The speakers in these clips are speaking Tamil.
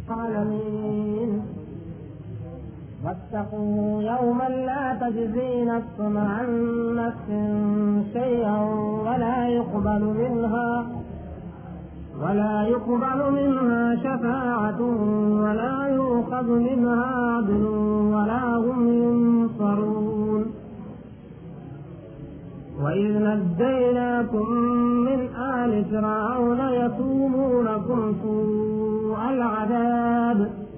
العالمين واتقوا يوما لا تجزي نفس عن نفس شيئا ولا يقبل منها ولا يقبل منها شفاعة ولا يؤخذ منها عدل ولا هم ينصرون وإذ نجيناكم من آل فرعون يسومونكم سوء العذاب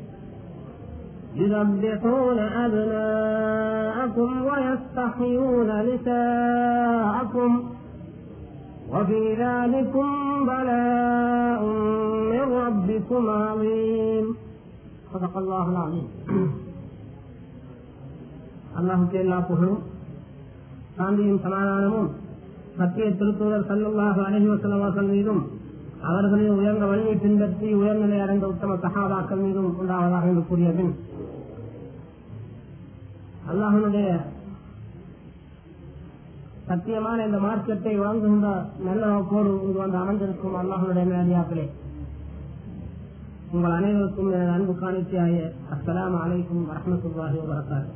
يذبحون أبناءكم ويستحيون نساءكم وفي ذلكم بلاء من ربكم عظيم صدق الله العظيم அல்லாஹுக்கு எல்லா புகழும் சாந்தியும் சமாதானமும் சத்திய திருத்தூதர் சல்லுல்லாஹு அலஹி வசல்லவாக்கள் மீதும் அவர்களின் உயர்ந்த வழியை பின்பற்றி உயர்நிலை அடைந்த உத்தம சகாபாக்கள் மீதும் உண்டாவதாக என்று கூறிய பின் அல்லாஹனுடைய சத்தியமான இந்த மார்க்கத்தை வாங்குகின்ற நல்ல நோக்கோடு இங்கு வந்து அமர்ந்திருக்கும் அல்லாஹனுடைய மேலியாக்களே உங்கள் அனைவருக்கும் எனது அன்பு காணிக்கையாய அஸ்லாம் அலைக்கும் வரமத்துல்லாஹி வரகார்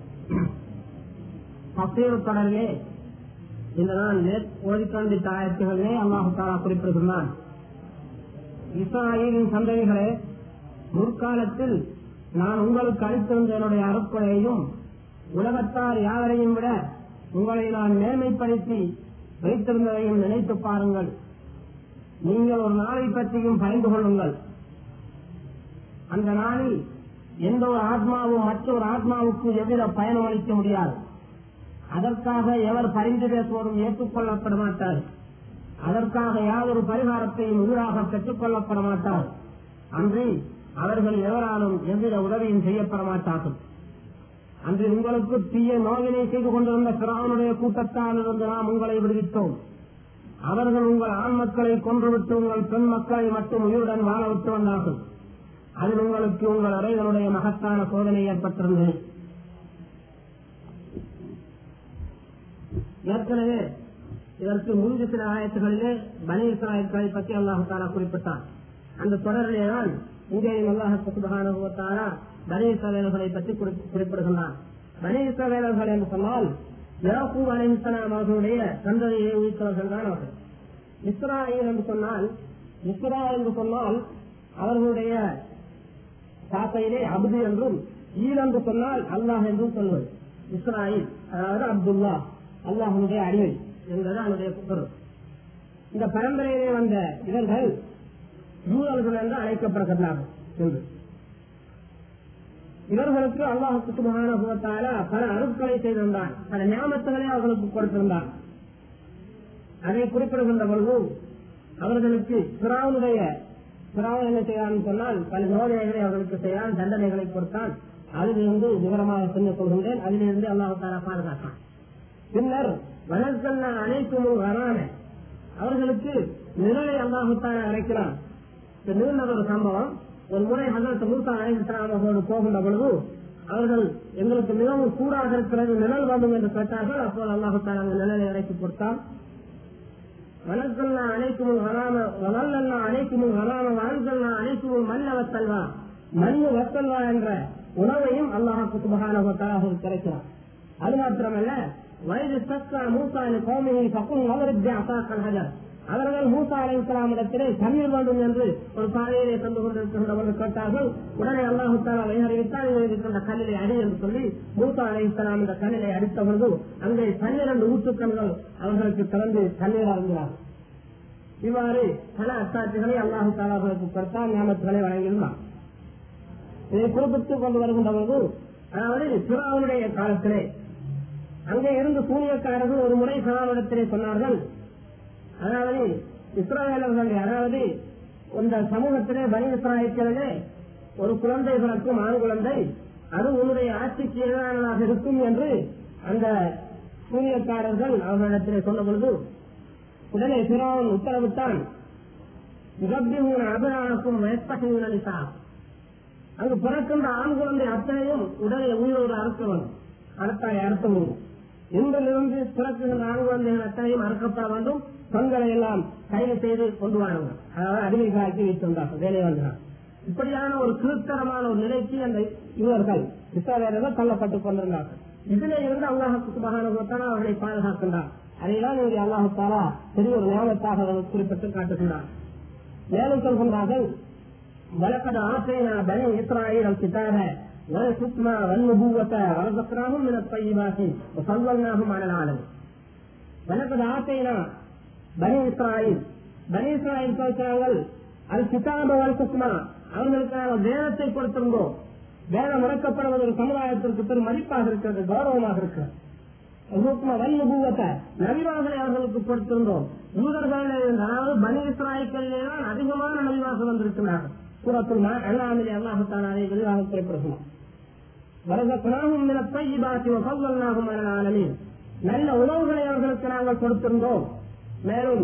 பசீர் தொடரிலே இந்த நாள் ஓடிக்கண்டித்த ஆயத்துகளிலே அல்லாஹு தாரா குறிப்பிடுகின்றான் இஸ்ராயலின் சந்ததிகளே முற்காலத்தில் நான் உங்களுக்கு அளித்திருந்த என்னுடைய அருட்கொலையையும் உலகத்தார் யாவரையும் விட உங்களை நான் மேன்மைப்படுத்தி வைத்திருந்ததையும் நினைத்து பாருங்கள் நீங்கள் ஒரு நாளை பற்றியும் பயந்து கொள்ளுங்கள் அந்த நாளில் எந்த ஒரு ஆத்மாவும் மற்றொரு ஆத்மாவுக்கு எவ்வித பயணம் அளிக்க முடியாது அதற்காக எவர் பரிந்து பேசுவதும் ஏற்றுக்கொள்ளப்பட மாட்டார் அதற்காக யாதொரு பரிகாரத்தையும் எதிராக பெற்றுக் கொள்ளப்பட மாட்டார் அன்றி அவர்கள் எவராலும் எவ்வித உதவியும் செய்யப்பட மாட்டார்கள் அன்று உங்களுக்கு தீய நோயினை செய்து கொண்டிருந்த பிரானுடைய கூட்டத்தால் இருந்து நாம் உங்களை விடுவித்தோம் அவர்கள் உங்கள் ஆண் மக்களை கொன்றுவிட்டு உங்கள் பெண் மக்களை மட்டும் உயிருடன் வாழ விட்டு வந்தார்கள் அதில் உங்களுக்கு உங்கள் அறைகளுடைய மகத்தான சோதனை ஏற்பட்டிருந்தது ஏற்கனவே இதற்கு முன்பு சில ஆயத்துகளிலே பனி இஸ்ராயல்களை பற்றி அல்லாஹு தாரா குறிப்பிட்டார் அந்த தொடரிலே தான் இங்கேயும் அல்லாஹு சுபகானுபவத்தாரா பனி இஸ்ரவேலர்களை பற்றி குறிப்பிடுகின்றார் பனி இஸ்ரவேலர்கள் என்று சொன்னால் யாக்கூப் அலி இஸ்லாம் அவர்களுடைய சந்ததியை உயிர்த்தவர்கள் தான் அவர்கள் இஸ்ராயல் என்று சொன்னால் இஸ்ரா என்று சொன்னால் அவர்களுடைய தாத்தையிலே அப்து என்றும் ஈல் என்று சொன்னால் அல்லாஹ் என்றும் சொல்வது இஸ்ராயில் அதாவது அப்துல்லா அல்லாஹனுடைய அடிமை என்பது அவனுடைய பொருள் இந்த பரம்பரையிலே வந்த இவர்கள் யூதர்கள் என்று அழைக்கப்படுகிறார்கள் என்று இவர்களுக்கு அல்லாஹுக்கு சுபகான பல அருட்களை செய்திருந்தான் பல ஞாபகங்களை அவர்களுக்கு கொடுத்திருந்தான் அதை குறிப்பிடுகின்ற பொழுது அவர்களுக்கு பிராவுடைய பிராவன் என்ன செய்யறான்னு சொன்னால் பல நோதனைகளை அவர்களுக்கு செய்யலாம் தண்டனைகளை கொடுத்தான் அதிலிருந்து விவரமாக சென்று கொள்கின்றேன் அதிலிருந்து அல்லாஹு தாரா பாதுகாத்தான் பின்னர் வளர்த்தல் அனைத்தும் வரான அவர்களுக்கு நிழலை அல்லாஹுத்தான அழைக்கிறான் இந்த நீண்ட ஒரு சம்பவம் ஒரு முறை ஹசரத் மூசா அழைத்தாரோடு போகின்ற பொழுது அவர்கள் எங்களுக்கு மிகவும் சூடாக இருக்கிறது நிழல் வேண்டும் என்று கேட்டார்கள் அப்போது அல்லாஹுத்தான அந்த நிழலை இறக்கி கொடுத்தான் வளர்த்தல்லா அனைத்தும் வராம வளர்லல்லா அனைத்தும் வராம வாழ்ந்தல்லா அனைத்தும் மண் வத்தல்வா மண் வத்தல்வா என்ற உணவையும் அல்லாஹுக்கு சுபகான கிடைக்கிறார் அது மாத்திரமல்ல வயது சத்தா மூசா கோமையை பக்கம் அவருக்கு அசாக்கள் ஹஜர் அவர்கள் மூசா அலை இஸ்லாமிடத்திலே தண்ணீர் வேண்டும் என்று ஒரு பாதையிலே தந்து கொண்டிருக்கின்றவர்கள் கேட்டார்கள் உடனே அல்லாஹு தாலா அறிவித்தால் இருக்கின்ற கல்லிலை அடி என்று சொல்லி மூசா அலை இஸ்லாம் இந்த கல்லிலை அடித்த பொழுது அங்கே பன்னிரண்டு ஊற்றுக்கண்கள் அவர்களுக்கு திறந்து தண்ணீர் அருந்தினார் இவ்வாறு பல அத்தாட்சிகளை அல்லாஹு தாலாவுக்கு கொடுத்தால் ஞாபகத்துகளை வழங்கியிருந்தார் இதை குறிப்பிட்டுக் கொண்டு வருகின்ற பொழுது அதாவது சிறாவுடைய காலத்திலே அங்கே இருந்து சூனியக்காரர்கள் ஒரு முறை சதாவிடத்திலே சொன்னார்கள் அதாவது இஸ்ராயலர்கள் அதாவது இந்த சமூகத்திலே பனி இஸ்ராயத்திலே ஒரு குழந்தை பிறக்கும் ஆண் குழந்தை அது உன்னுடைய ஆட்சிக்கு எதிரானதாக இருக்கும் என்று அந்த சூனியக்காரர்கள் அவர்களிடத்திலே சொன்ன பொழுது உடனே பிறவன் உத்தரவிட்டான் அபிரானுக்கும் வயஸ்பகிதா அங்கு பிறக்கின்ற ஆண் குழந்தை அத்தனையும் உடனே உயிரோடு அறுத்தவன் அறுத்தாய் அறுத்த முடியும் இன்றிலிருந்து பிறக்குகின்ற ஆண் குழந்தைகள் அத்தனையும் அறுக்கப்பட வேண்டும் பெண்களை எல்லாம் கைது செய்து கொண்டு வாருங்கள் அதாவது அடிமைகளாக்கி வைத்திருந்தார்கள் வேலை வந்தார் இப்படியான ஒரு கீழ்த்தரமான ஒரு நிலைக்கு அந்த இவர்கள் இஸ்ரவேலர்கள் தள்ளப்பட்டுக் கொண்டிருந்தார்கள் இதுல இருந்து அல்லாஹுக்கு மகான அவர்களை பாதுகாக்கின்றார் அதைதான் இங்கே அல்லாஹு தாலா பெரிய ஒரு ஞானத்தாக அவர் குறிப்பிட்டு காட்டுகின்றார் மேலும் சொல்கின்றார்கள் ولقد آتينا بني إسرائيل الكتاب والحكم والنبوة ورزقناهم من الطيبات وفضلناهم على العالمين ولقد آتينا பனி இஸ்ராயில் பனி இஸ்ராயில் சொல்கிறார்கள் அல் கிதாப வல் குஸ்மா அவர்களுக்கான வேதத்தை கொடுத்திருந்தோம் வேதம் இறக்கப்படுவது ஒரு சமுதாயத்திற்கு பெரும் மதிப்பாக இருக்கிறது கௌரவமாக இருக்கிறது நபிவாசனை அவர்களுக்கு கொடுத்திருந்தோம் யூதர்கள் அதாவது பனி இஸ்ராய்களிலே தான் அதிகமான நபிவாசம் வந்திருக்கிறார்கள் சூரத்துல் அல்லாமிலே அல்லாஹுத்தான் அதை விரிவாக குறிப்பிடுகிறோம் வரதப்பனாகும் நிலப்பை இபாசி வசல்லாகும் ஆலமீன் நல்ல உணவுகளை அவர்களுக்கு நாங்கள் கொடுத்திருந்தோம் மேலும்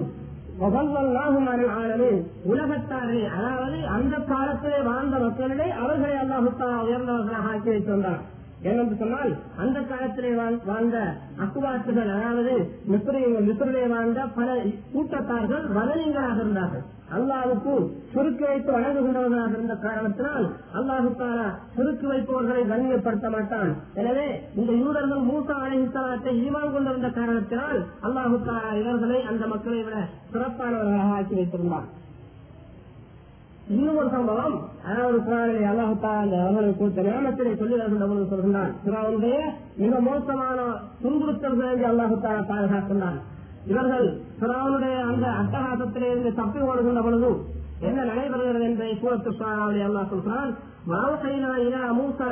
உலகத்தாரே அதாவது அந்த காலத்திலே வாழ்ந்த மக்களிலே அவர்களை அல்லாஹுத்தா உயர்ந்தவர்களாக ஆக்கி வைத்திருந்தார் ஏனென்று சொன்னால் அந்த காலத்திலே வாழ்ந்த அக்குவாத்துகள் அதாவது மிஸ்ரிலே வாழ்ந்த பல கூட்டத்தார்கள் வதனிங்களாக இருந்தார்கள் அல்லாவுக்கு சுருக்கு வைத்து வழங்குகின்றவர்களாக இருந்த காரணத்தினால் அல்லாஹுக்கான சுருக்கு வைப்பவர்களை கண்ணியப்படுத்த மாட்டான் எனவே இந்த யூதர்கள் மூசா அலைஹித்தலாத்தை ஈமான் கொண்டிருந்த காரணத்தினால் அல்லாஹுக்கான இவர்களை அந்த மக்களை விட சிறப்பானவர்களாக ஆக்கி வைத்திருந்தார் இன்னும் ஒரு சம்பவம் அதாவது குரானிலே அல்லாஹுத்தா அந்த அவர்களுக்கு கொடுத்த நியமத்திலே சொல்லி வருகின்ற பொழுது சொல்கின்றான் சிறாவுடைய மிக மோசமான துன்புறுத்தல்களை அல்லாஹுத்தா பாதுகாக்கின்றான் இவர்கள் சிறாவுடைய அந்த அட்டகாசத்திலே இருந்து தப்பி ஓடுகின்ற பொழுது என்ன நடைபெறுகிறது என்பதை சூரத்து சுறாவுடைய அல்லாஹ் சொல்கிறான் வாவசைனா இலா மூசா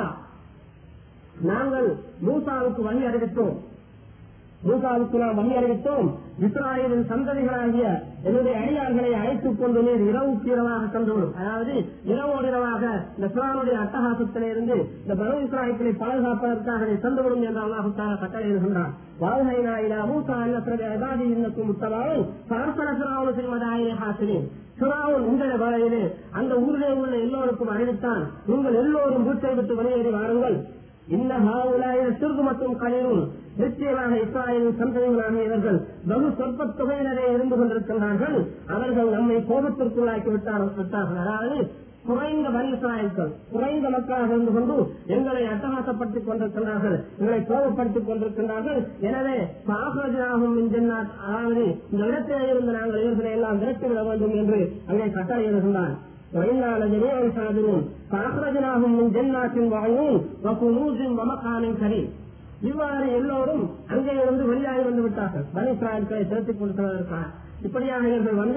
நாங்கள் மூசாவுக்கு வழி அறிவித்தோம் மூசாவுக்கு நாம் வழி அறிவித்தோம் இஸ்ராயலின் சந்ததிகளாகிய என்னுடைய அடியார்களை அழைத்துக் கொண்டு நீர் இரவுக்கு இரவாக சென்றுவிடும் அதாவது இரவோடு இரவாக இந்த சிறானுடைய அட்டகாசத்திலே இருந்து இந்த பனு இஸ்ராயலை பாதுகாப்பதற்காக நீ சென்றுவிடும் என்று அல்லாஹுக்காக கட்டளையிடுகின்றான் வாழ்கைனா இலா மூசா அல்ல அதாதி இன்னக்கும் முத்தவாவும் சரசர சிறாவுன் செய்வதாயே ஹாசினேன் சிறாவுன் உங்களுடைய வேலையிலே அந்த ஊரிலே உள்ள எல்லோருக்கும் அறிவித்தான் நீங்கள் எல்லோரும் வீட்டை விட்டு வெளியேறி வாருங்கள் இந்த ஹாவுலாய சிறுகு மற்றும் கலையும் நிச்சயமாக இஸ்ராயலின் சந்ததிகளான இவர்கள் வெகு சொற்ப தொகையினரே இருந்து கொண்டிருக்கின்றார்கள் அவர்கள் நம்மை கோபத்திற்குள்ளாக்கி விட்டார்கள் அதாவது குறைந்த வரிசாயர்கள் குறைந்த மக்களாக இருந்து கொண்டு எங்களை அட்டகாசப்படுத்திக் கொண்டிருக்கின்றார்கள் எங்களை கோபப்படுத்திக் கொண்டிருக்கின்றார்கள் எனவே சாகராஜனாகும் அதாவது இந்த இடத்திலே இருந்து நாங்கள் இவர்களை எல்லாம் விரட்டிவிட வேண்டும் என்று அங்கே கட்டளை எழுகின்றான் وإنا لجميع صابرون فأخرجناهم من جنات وعيون وكنوز ومقام كريم இவ்வாறு எல்லோரும் அங்கே இருந்து வெளியாகி வந்து விட்டார்கள் பனிஸ்ராயல்களை சேர்த்துக் கொடுத்ததற்காக இப்படியாக இவர்கள் வந்து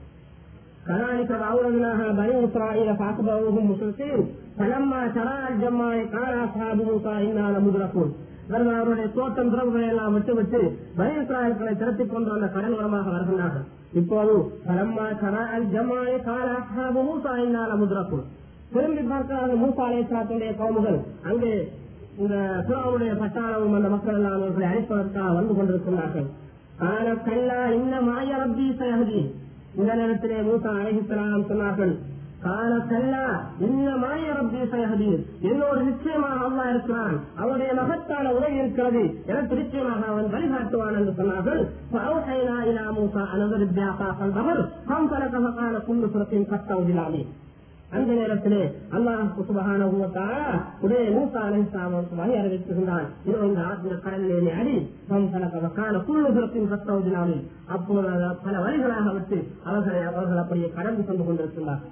كذلك وأورثناها بني إسرائيل فأخبروهم مشركين فلما ترى الجمع قال أصحاب موسى إنا لمدركون இவர்கள் அவருடைய தோட்டம் துறவுகளை எல்லாம் விட்டுவிட்டு பனி இஸ்ராயல்களை திரட்டிக் கொண்டு வந்த கடல் வரமாக வருகின்றார்கள் இப்போது பலம்மா கரால் ஜமாய் கால அஸ்ஹாபு மூசா இன்னால முத்ரக்கும் திரும்பி பார்க்காத மூசா அலைசாத்துடைய கவுமுகள் அங்கே இந்த சுறாவுடைய பட்டாளமும் அந்த மக்கள் எல்லாம் அவர்களை அழைப்பதற்காக வந்து கொண்டிருக்கிறார்கள் கால கல்லா இன்ன மாய ரப்பி சயஹதி இந்த நேரத்திலே மூசா அழைக்கலாம் சொன்னார்கள் கால கல்லா இன்ன மாய ரப்பி சயஹதி என்னோடு நிச்சயமாக அல்லா இருக்கிறான் அவருடைய மகத்தான உதவி இருக்கிறது எனக்கு நிச்சயமாக அவன் வழிகாட்டுவான் என்று சொன்னார்கள் فأوحينا إلى موسى أن اضرب بعصاك البحر فانطلق فقال كل فرق كالطود அந்த நேரத்திலே அல்லாஹ் சுபஹானஹு வ தஆலா உடைய மூசா அலைஹிஸ்ஸலாம் வகை அறிவிக்கின்றான் இதோ இந்த ஆத்ம கடலிலே அடி சம் கலக்க வக்கான குள்ளு பிறப்பின் கத்தவுதினாலே அப்போது பல வழிகளாக விட்டு அவர்களை அவர்கள் அப்படியே கடந்து சென்று கொண்டிருக்கின்றார்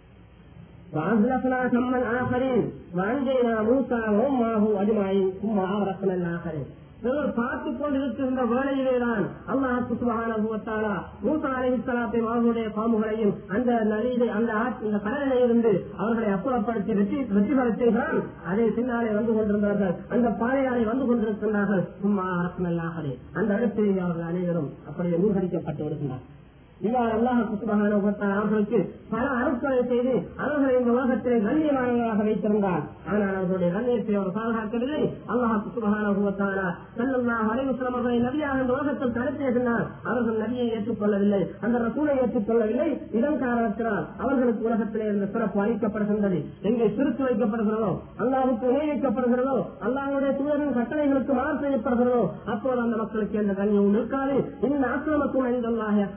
وأزلفنا ثم الآخرين وأنجينا موسى وأمه أجمعين ثم أغرقنا الآخرين இவர் பார்த்துக் கொண்டிருக்கின்ற வேளையிலேதான் அல்லாஹ் சுசுபகானா மூசா அலிஹிஸ்லாத்தை அவர்களுடைய பாம்புகளையும் அந்த நதியிலே அந்த இந்த கடலிலே இருந்து அவர்களை அப்புறப்படுத்தி வெற்றி வெற்றி பெற செய்கிறான் அதை பின்னாலே வந்து கொண்டிருந்தார்கள் அந்த பாதையாலே வந்து கொண்டிருக்கின்றார்கள் சும்மா அரசனல்லாகவே அந்த இடத்தில் அவர்கள் அனைவரும் அப்படியே மூழ்கடிக்கப்பட்டு வருகின்றனர் இவ்வாறு அல்லாஹ் சுசுபகான அவர்களுக்கு பல அருட்களை செய்து அவர்களை இந்த உலகத்திலே கண்ணியமானவர்களாக வைத்திருந்தார் ஆனால் அவர்களுடைய கண்ணியத்தை அவர் பாதுகாக்கவில்லை அல்லாஹ் சுசுபகான செல்லல்லாஹ் அலைவசம் அவர்களை நபியாக இந்த உலகத்தில் கடத்தியிருந்தார் அவர்கள் நபியை ஏற்றுக்கொள்ளவில்லை அந்த ரசூலை ஏற்றுக்கொள்ளவில்லை இதன் காரணத்தினால் அவர்களுக்கு உலகத்திலே இருந்த சிறப்பு அளிக்கப்படுகின்றது எங்கே சிறுத்து வைக்கப்படுகிறதோ அல்லாவுக்கு இணை வைக்கப்படுகிறதோ அல்லாவுடைய தூதரின் கட்டளைகளுக்கு மாறு செய்யப்படுகிறதோ அப்போது அந்த மக்களுக்கு எந்த கண்ணியமும் இருக்காது இந்த ஆசிரமக்கும் அணிந்தல்லாக காக்கும்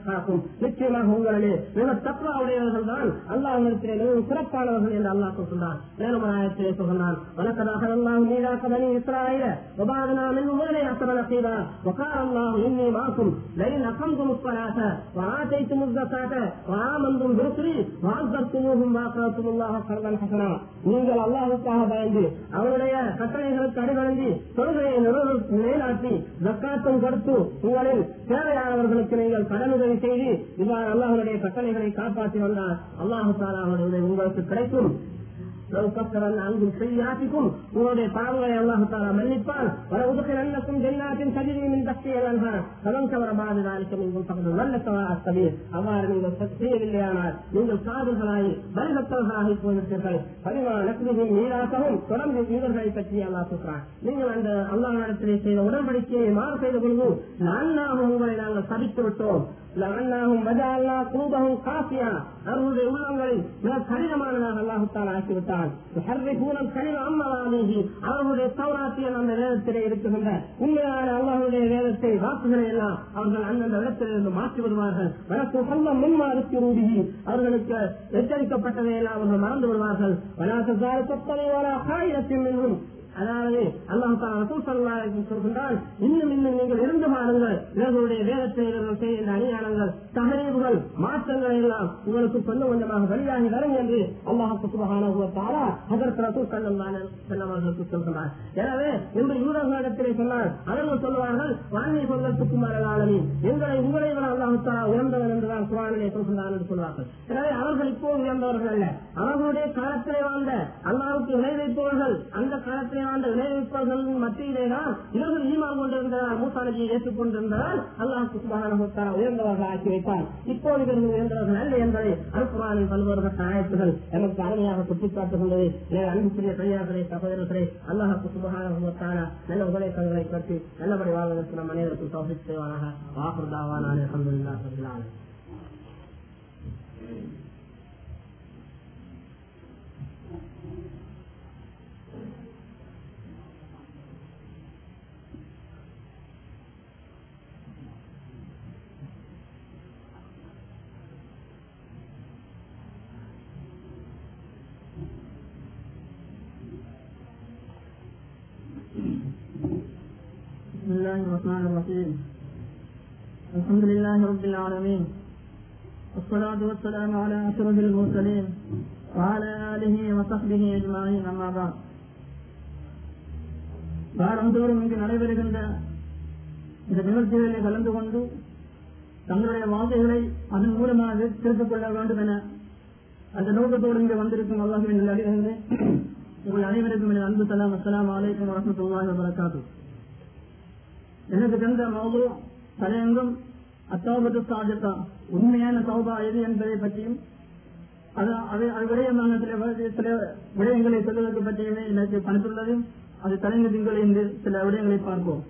நிச்சயமாக உங்களிலே மிக தப்பாவுடையவர்கள் தான் அல்லாஹிடத்திலே மிகவும் சிறப்பானவர்கள் என்று அல்லாஹ் சொல்கிறான் மேலும் ஒரு ஆயத்திலே சொல்கிறான் வழக்கதாக அல்லாஹ் மீதாக்க பனி இஸ்ராயில وبعضنا منهم ولن يحسب نصيبا وقال الله اني معكم لئن اقمتم الصلاه واتيتم الزكاه وامنتم برسلي وعزرتموهم واقرضتم الله قرضا حسنا நீங்கள் அல்லாஹுக்காக பயந்து அவருடைய கட்டளைகளுக்கு அடிவழங்கி தொழுகையை நிறுவ- நிலைநாட்டி ஜக்காத்தும் கொடுத்து உங்களில் தேவையானவர்களுக்கு நீங்கள் கடனுதவி செய்து இவ்வாறு அல்லாஹனுடைய கட்டளைகளை காப்பாற்றி வந்தால் அல்லாஹு தாலா அவருடைய உங்களுக்கு கிடைக்கும் لو كفرن عنكم سيئاتكم உங்களுடைய பாவங்களை அல்லாஹு தாலா மன்னிப்பான் ولأدخلنكم جنات تجري من تحتها الأنهار فمن كفر بعد ذلك منكم فقد ضل سواء السبيل அவ்வாறு நீங்கள் செய்யவில்லையானால் நீங்கள் சாதுகளாகி பரிசத்தவர்களாகி போயிருப்பீர்கள் பரிமா நக்தியும் நீராகவும் தொடர்ந்து இவர்களை பற்றி அல்லாஹ் சொல்றான் நீங்கள் அந்த அல்லாஹ் நடத்திலே செய்த உடன்படிக்கையை மாறு செய்த பொழுது நான்காக உங்களை நாங்கள் சபித்து விட்டோம் லஅன்னாஹும் வஜஅல்னா குலூபஹும் காசியா அவர்களுடைய உள்ளங்களை மிக கடினமானதாக அல்லாஹ் தஆலா ஆக்கிவிட்டான் யுஹர்ரிஃபூனல் கலிம அம்மவானிஹி அவர்களுடைய தௌராத்தியல் அந்த வேதத்திலே இருக்குகின்ற உண்மையான அல்லாஹ்வுடைய வேதத்தை வாக்குகளை எல்லாம் அவர்கள் அந்தந்த இடத்திலிருந்து மாற்றி விடுவார்கள் வழக்கு சொல்லம் முன்மாறுக்கு ரூபிகி அவர்களுக்கு எச்சரிக்கப்பட்டதை எல்லாம் அவர்கள் மறந்து விடுவார்கள் வலாசசார சொத்தனை வலா காயிரத்தின் மின்னும் அதாவது அல்லாஹ் தாலா ரசூல் ஸல்லல்லாஹு அலைஹி வஸல்லம் சொல்கின்றான் இன்னும் இன்னும் நீங்கள் இருந்து பாருங்கள் இவர்களுடைய வேதத்தை இவர்கள் செய்கின்ற அணியாளங்கள் தகரீவுகள் மாற்றங்கள் எல்லாம் உங்களுக்கு கொஞ்சம் கொஞ்சமாக வெளியாகி வரும் என்று அல்லாஹ் சுப்ஹானஹு வ தஆலா ஹஜரத் ரசூல் ஸல்லல்லாஹு அலைஹி வஸல்லம் அவர்களுக்கு சொல்கிறார் எனவே இன்று யூதர்களிடத்திலே சொன்னால் அவர்கள் சொல்லுவார்கள் வாங்கி சொல்லத்துக்கும் வரலாளனி எங்களை உங்களை விட அல்லாஹ் தாலா உயர்ந்தவன் என்றுதான் குரானிலே சொல்கிறான் என்று சொல்வார்கள் எனவே அவர்கள் இப்போ உயர்ந்தவர்கள் அல்ல அவர்களுடைய காலத்திலே வாழ்ந்த அல்லாவுக்கு இணை வைப்பவர்கள் அந்த காலத்திலே வாழ்ந்த இணை வைப்பவர்களின் மத்தியிலே தான் இவர்கள் ஈமான் கொண்டிருந்ததால் மூசா நபியை ஏற்றுக்கொண்டிருந்ததால் அல்லாஹ் சுப்ஹானஹு வ தஆலா உயர்ந்தவர்கள் ஆக்கி வைத்தார் இப்போது இவர்கள் உயர்ந்தவர்கள் அல்ல என்பதை அல்குரானின் பல்வேறுபட்ட ஆயத்துகள் எனக்கு அருமையாக சுட்டிக்காட்டுகின்றது எனவே அன்புக்குரிய பெரியார்களே சகோதரர்களே அல்லாஹ் சுப்ஹானஹு வ தஆலா நல்ல உபதேசங்களை பற்றி நல்லபடி வாழ்வதற்கு நம் அனைவருக்கும் தௌஃபீக் செய்வானாக வாஹுர் தாவானா அல்ஹம்துலில்லாஹி ரப்பில் ஆலமீன் بسم الله الرحمن الرحيم الحمد لله رب العالمين والصلاة والسلام على أشرف المرسلين وعلى آله وصحبه أجمعين أما بعد வாரந்தோறும் இங்கு நடைபெறுகின்ற இந்த நிகழ்ச்சிகளில் கலந்து கொண்டு தங்களுடைய வாழ்க்கைகளை அதன் மூலமாக திருத்திக் கொள்ள வேண்டும் என அந்த நோக்கத்தோடு இங்கு வந்திருக்கும் அல்லாஹின் அடிகளே உங்கள் அனைவருக்கும் எனது அன்பு சலாம் அஸ்லாம் வலைக்கம் வரமத்துல்லாஹி வபரகாத்து எனக்கு தந்த மௌது தலையங்கம் அத்தௌபத்து சாஜத்தா உண்மையான சௌபா எது என்பதை பற்றியும் அது அது அது விடயமான சில வி- சில விடயங்களை சொல்வதற்கு பற்றியுமே எனக்கு பணித்துள்ளது அது தலைங்க திங்கள் என்று சில விடயங்களை பார்ப்போம்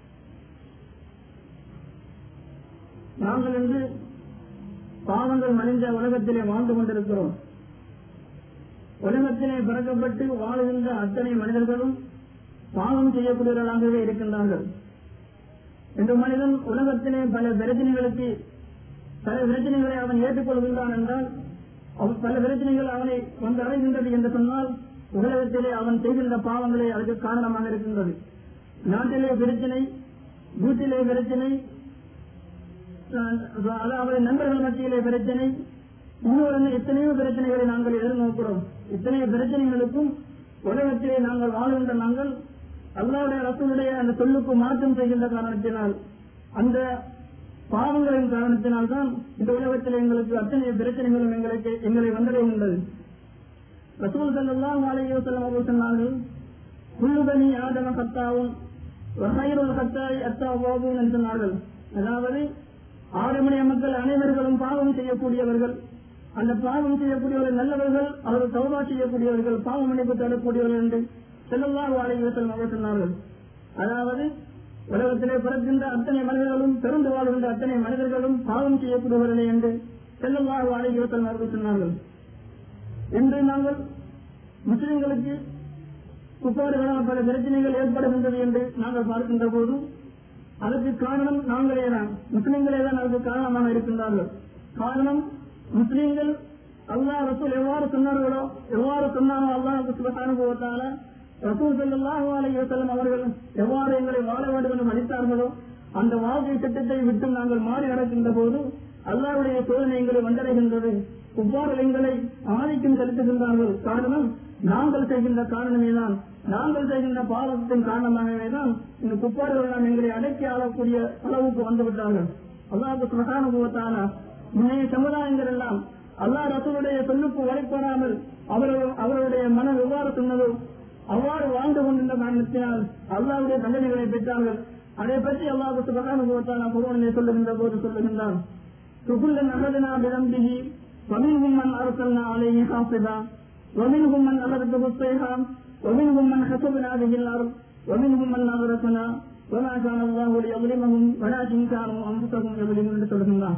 நாங்கள் இன்று பாவங்கள் மனித உலகத்திலே வாழ்ந்து கொண்டிருக்கிறோம் உலகத்திலே பிறக்கப்பட்டு வாழுகின்ற அத்தனை மனிதர்களும் பாவம் செய்யக்கூடியவர்களாகவே இருக்கின்றார்கள் இந்த மனிதன் உலகத்திலே பல பிரச்சனைகளுக்கு பல பிரச்சனைகளை அவன் ஏற்றுக்கொள்கின்றான் என்றால் அவன் பல பிரச்சனைகள் அவனை வந்து அடைகின்றது என்று சொன்னால் உலகத்திலே அவன் செய்கின்ற பாவங்களே அதற்கு காரணமாக இருக்கின்றது நாட்டிலே பிரச்சனை வீட்டிலே பிரச்சனை அஹ் அதாவது நண்பர்கள் மத்தியிலே பிரச்சனை இன்னொரு எத்தனையோ பிரச்சனைகளை நாங்கள் எதிர்நோக்கிறோம் இத்தனை பிரச்சனைகளுக்கும் உலகத்திலே நாங்கள் வாழ்கின்ற நாங்கள் அல்லாவுடைய ரசூலுடைய அந்த சொல்லுக்கு மாற்றம் செய்கின்ற காரணத்தினால் அந்த பாவங்களின் காரணத்தினால் தான் இந்த உலகத்தில் எங்களுக்கு அத்தனை பிரச்சனைகளும் எங்களுக்கு எங்களை வந்தடைகின்றது ரசூல் சல்லாஹ் அலைஹி வஸல்லம் அவர்கள் சொன்னார்கள் குல்லுபனி ஆதம கத்தாவும் வகைருல் கத்தாய் அத்தா என்று சொன்னார்கள் அதாவது ஆறுமணிய மக்கள் அனைவர்களும் பாவம் செய்யக்கூடியவர்கள் அந்த பாவம் செய்யக்கூடியவர்கள் நல்லவர்கள் அவர்கள் தௌபா செய்யக்கூடியவர்கள் பாவ மன்னிப்பு தரக்கூடியவர்கள் என்று செல்லல்லாஹு அலைஹி வஸல்லம் அவர்கள் சொன்னார்கள் அதாவது உலகத்திலே பிறக்கின்ற அத்தனை மனிதர்களும் பிறந்து வாழ்கின்ற அத்தனை மனிதர்களும் பாவம் செய்யக்கூடியவர்களே என்று செல்லல்லாஹு அலைஹி வஸல்லம் அவர்கள் சொன்னார்கள் இன்று நாங்கள் முஸ்லிம்களுக்கு குப்பாறுகளால் பல பிரச்சனைகள் ஏற்படுகின்றது என்று நாங்கள் பார்க்கின்ற போது அதற்கு காரணம் நாங்களே தான் முஸ்லிம்களே தான் அதற்கு காரணமாக இருக்கின்றார்கள் காரணம் முஸ்லீம்கள் அல்லாஹ் ரசூல் எவ்வாறு சொன்னார்களோ எவ்வாறு சொன்னாரோ அல்லாஹ் சுபகானுபவத்தால ரசூல் ஸல்லல்லாஹு அலைஹி வஸல்லம் அவர்கள் எவ்வாறு எங்களை வாழ வேண்டும் என்று மதித்தார்களோ அந்த வாழ்க்கை திட்டத்தை விட்டு நாங்கள் மாறி நடக்கின்ற போது அல்லாஹ்வுடைய சோதனை எங்களை வந்தடைகின்றது குப்பார்கள் எங்களை ஆதிக்கம் செலுத்துகின்றார்கள் காரணம் நாங்கள் செய்கின்ற காரணமே தான் நாங்கள் செய்கின்ற பாவத்தின் காரணமாகவே தான் இந்த குப்பார்கள் எல்லாம் எங்களை அடக்கி ஆளக்கூடிய அளவுக்கு வந்து விட்டார்கள் அல்லாஹ் சுபகானுபவத்தால முன்னைய சமுதாயங்கள் எல்லாம் அல்லாஹ் ரசூலுடைய சொல்லுக்கு வழிபடாமல் அவர்கள் அவர்களுடைய மனம் எவ்வாறு சொன்னதோ அவ்வாறு வாழ்ந்து கொண்டிருந்த காரணத்தினால் அல்லாவுடைய தண்டனைகளை பெற்றார்கள் அதை பற்றி அல்லாஹ் சுபகானுபவத்தான குருவனை சொல்லுகின்ற போது சொல்லுகின்றான் சுகுல்லன் அகதனா விளம்பிகி ومنهم من أرسلنا عليه حاصبا ومنهم من أمرته الصيحة ومنهم من خسفنا به الأرض ومنهم من أغرقنا وما كان الله ليظلمهم ولكن كانوا أنفسهم يظلمون என்று சொல்கின்றான்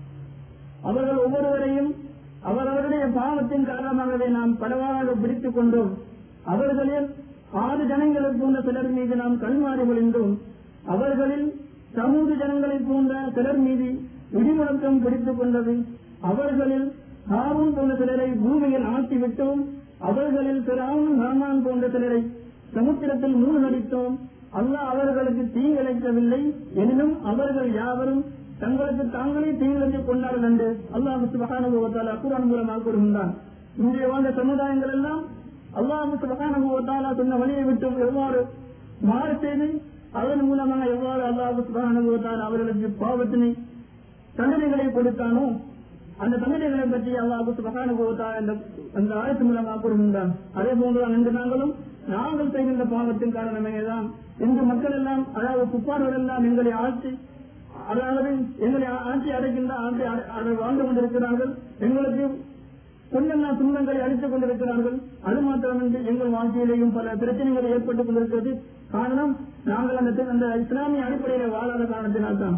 அவர்கள் ஒவ்வொருவரையும் அவரவருடைய பாவத்தின் காரணமாகவே நாம் பலவாறாக பிடித்துக் கொண்டோம் அவர்களில் ஆறு ஜனங்களை போன்ற சிலர் மீது நாம் கல்மாறி ஒளிந்தோம் அவர்களில் சமூக ஜனங்களைப் போன்ற சிலர் மீது இடிமுழக்கம் பிடித்துக் கொண்டது அவர்களில் ஹாரூன் போன்ற சிலரை பூமியில் ஆட்டிவிட்டோம் அவர்களில் பிறாவும் ஹாமான் போன்ற சிலரை சமுத்திரத்தில் மூழ்கடித்தோம் அல்லாஹ் அவர்களுக்கு தீங்கிழைக்கவில்லை எனினும் அவர்கள் யாவரும் தங்களுக்கு தாங்களே தீங்கிழைத்துக் கொண்டார்கள் என்று அல்லாஹ் சுபகானுபவத்தால் அக்குரான் மூலமாக கூறுகின்றான் இன்றைய வாழ்ந்த சமுதாயங்கள் எல்லாம் அல்லாஹ் சுபகானுபவத்தாலா சொன்ன வழியை விட்டு எவ்வாறு மாறு செய்து அதன் மூலமாக எவ்வாறு அல்லாஹ் சுபகானுபவத்தால் அவர்களுக்கு பாவத்தினை தண்டனைகளை கொடுத்தானோ அந்த தண்டனைகளை பற்றி அல்லாஹ் சுபகானுபவத்தால் அந்த அந்த ஆயத்து மூலமாக கூறுகின்றான் அதே போன்றுதான் இன்று நாங்களும் நாங்கள் செய்கின்ற பாவத்தின் காரணமேதான் இன்று மக்கள் எல்லாம் அதாவது குப்பார்கள் எல்லாம் எங்களை ஆட்சி அதாவது எங்களை ஆட்சி அடைக்கின்ற ஆட்சி அதை வாழ்ந்து கொண்டிருக்கிறார்கள் எங்களுக்கு கொஞ்சம் துன்பங்களை அளித்துக் கொண்டிருக்கிறார்கள் அது மாத்திரமின்றி எங்கள் வாழ்க்கையிலேயும் பல பிரச்சனைகள் ஏற்பட்டுக் கொண்டிருக்கிறது காரணம் நாங்கள் அந்த அந்த இஸ்லாமிய அடிப்படையில் வாழாத காரணத்தினால்தான்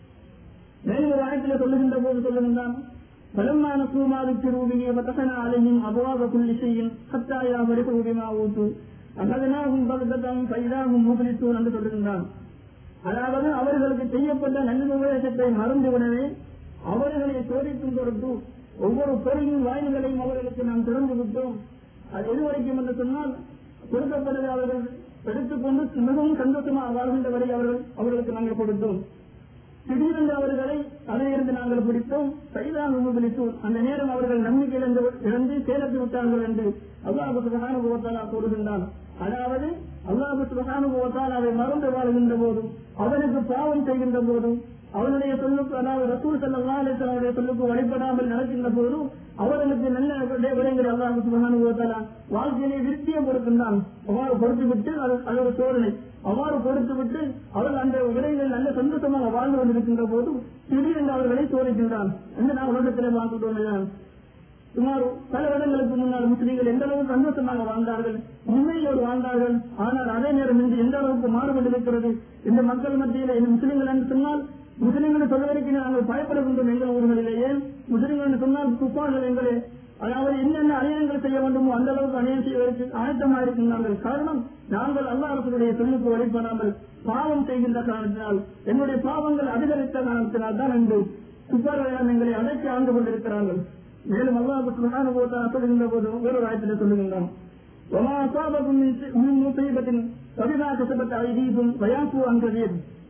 மேலும் ஒரு ஆயத்தில் சொல்லுகின்ற போது சொல்லுகின்றான் பலமான சூமாது திருவியை வத்தகன அலையும் அபவாக புள்ளி செய்யும் சத்தாயா வரிசூபிமா ஊத்து அகதனாகும் பகதம் பைதாகும் முகலித்தூன் என்று சொல்லுகின்றான் அதாவது அவர்களுக்கு செய்யப்பட்ட நன்முபதேசத்தை மறந்துவிடவே அவர்களை சோதிக்கும் பொருட்டு ஒவ்வொரு பொருளின் வாயில்களையும் அவர்களுக்கு நாம் திறந்து விட்டோம் அது எதுவரைக்கும் என்று சொன்னால் கொடுக்கப்படுவதை அவர்கள் எடுத்துக்கொண்டு மிகவும் சந்தோஷமாக வாழ்கின்ற வரை அவர்கள் அவர்களுக்கு நாங்கள் கொடுத்தோம் திடீரென்று அவர்களை அதிலிருந்து நாங்கள் பிடித்தோம் கைதான் உபயோகித்தோம் அந்த நேரம் அவர்கள் நம்பிக்கையிலிருந்து இழந்து சேலத்து விட்டார்கள் என்று அல்லாஹு சுகானுபவத்தாலா கூறுகின்றான் அதாவது அல்லாஹு சுகானுபவத்தால் அதை மறந்து வாழ்கின்ற போதும் அவனுக்கு பாவம் செய்கின்ற போதும் அவனுடைய சொல்லுக்கு அதாவது ரசூல் சல்லா அலிஸ்லாமுடைய சொல்லுக்கு வழிபடாமல் நடக்கின்ற போதும் அவர்களுக்கு நல்ல விடயங்களை அல்லாஹு சுகானுபவத்தாலா வாழ்க்கையிலே விருத்தியை கொடுக்கின்றான் அவ்வாறு கொடுத்து விட்டு அது அது ஒரு சோதனை அவ்வாறு கொடுத்து விட்டு அவர்கள் அந்த விடைகளில் நல்ல சந்தோஷமாக வாழ்ந்து கொண்டிருக்கின்ற போதும் திடீரென்று அவர்களை சோதிக்கின்றான் என்று நான் உலகத்திலே வாழ்ந்துள்ளோம் சுமார் பல வருடங்களுக்கு முன்னால் முஸ்லீம்கள் எந்த அளவுக்கு சந்தோஷமாக வாழ்ந்தார்கள் உண்மையோடு வாழ்ந்தார்கள் ஆனால் அதே நேரம் இன்று எந்த அளவுக்கு மாறுபட்டிருக்கிறது இந்த மக்கள் மத்தியில் இந்த முஸ்லீம்கள் என்று சொன்னால் முஸ்லீம்கள் சொல்வதற்கு நாங்கள் பயப்படுகின்றோம் எங்கள் ஊர்களிலேயே முஸ்லீம்கள் என்று சொன்னால் துப்பார்கள் எங்களே அதாவது என்னென்ன அநியாயங்கள் செய்ய வேண்டுமோ அந்த அளவுக்கு அநியாயம் செய்வதற்கு ஆயத்தமாக இருக்கின்றார்கள் காரணம் நாங்கள் அல்லா அரசுடைய சொல்லுக்கு வழிபடாமல் பாவம் செய்கின்ற காரணத்தினால் என்னுடைய பாவங்கள் அதிகரித்த காரணத்தினால் தான் என்று துப்பார்கள் எங்களை அடைக்கி ஆண்டு கொண்டிருக்கிறார்கள் மேலும் அல்லாஹ் சுப்ஹானஹு சொல்லுகின்ற போது வேறொரு ஆயத்தில் சொல்லுகின்றான் وما أصابكم من مصيبة فبما كسبت أيديكم ويعفو عن كثير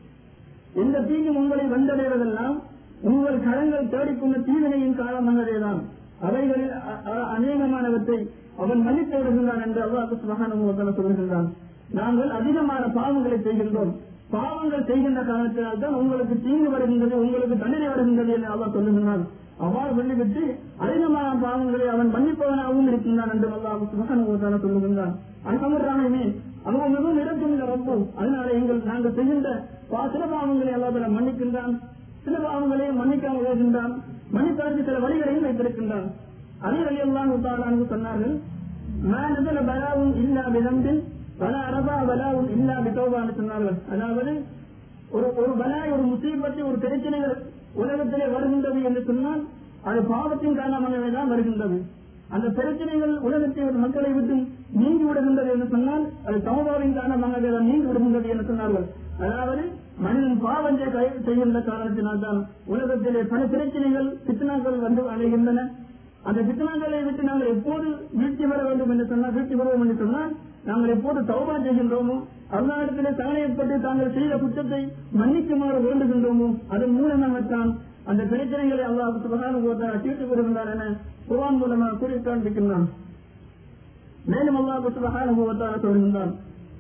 எந்த தீங்கும் உங்களை வந்தடைவதெல்லாம் உங்கள் கடங்கள் தேடிக்கொண்ட தீவினையின் காரணமாகவேதான் அவைகளில் அநேகமானவற்றை அவன் மன்னித்து விடுகின்றான் என்று அல்லாஹ் சுபகான சொல்கின்றான் நாங்கள் அதிகமான பாவங்களை செய்கின்றோம் பாவங்கள் செய்கின்ற காரணத்தினால் தான் உங்களுக்கு தீங்கு வருகின்றது உங்களுக்கு தண்டனை வருகின்றது என்று அல்லாஹ் சொல்லுகின்றான் அவ்வாறு சொல்லிவிட்டு அதிகமான பாவங்களை அவன் மன்னிப்பவனாகவும் இருக்கின்றான் என்று அல்லாஹ் சுபகான சொல்லுகின்றான் அங்கமர்றானே அவன் மிகவும் இடத்துள்ள ரப்பு அதனால எங்கள் நாங்கள் செய்கின்ற சில பாவங்களை அல்லாத மன்னிக்கின்றான் சில பாவங்களையும் மன்னிக்காமல் வருகின்றான் மன்னிப்பதற்கு சில வழிகளையும் வைத்திருக்கின்றான் அதே வழியெல்லாம் உத்தாரான்னு சொன்னார்கள் நான் இதில் பலாவும் இல்லா விதம்பில் பல அரபா பலாவும் இல்லா விதோபான்னு சொன்னார்கள் அதாவது ஒரு ஒரு பலாய் ஒரு முசீபத்தை ஒரு பிரச்சனைகள் உலகத்திலே வருகின்றது என்று சொன்னால் அது பாவத்தின் காரணமாகவே தான் வருகின்றது அந்த பிரச்சனைகள் உலகத்தை மக்களை விட்டு நீங்கி விடுகின்றது என்று சொன்னால் அது சமபாவின் காரணமாகவே தான் நீங்கி விடுகின்றது என்று சொன்னார்கள் அதாவது மனிதன் பாவம் செய்ய- செய்கின்ற காரணத்தினால்தான் உலகத்திலே பல பிரச்சனைகள் பித்தனாக்கள் வந்து அடைகின்றன அந்த பித்தனாக்களை விட்டு நாங்கள் எப்போது வீழ்ச்சி வர வேண்டும் என்று சொன்னால் வீழ்ச்சி வருவோம் என்று சொன்னால் நாங்கள் எப்போது தௌபா செய்கின்றோமோ அல்லாடத்திலே தவணையப்பட்டு தாங்கள் செய்த குற்றத்தை மன்னிக்குமாறு வேண்டுகின்றோமோ அதன் மூலமாகத்தான் அந்த பிரச்சனைகளை அல்லாஹ் சுபகான தீர்த்து வருகின்றார் என குர்ஆன் மூலமாக கூறி காண்பிக்கின்றான் மேலும் அல்லாஹ் சுபகான சொல்கின்றான்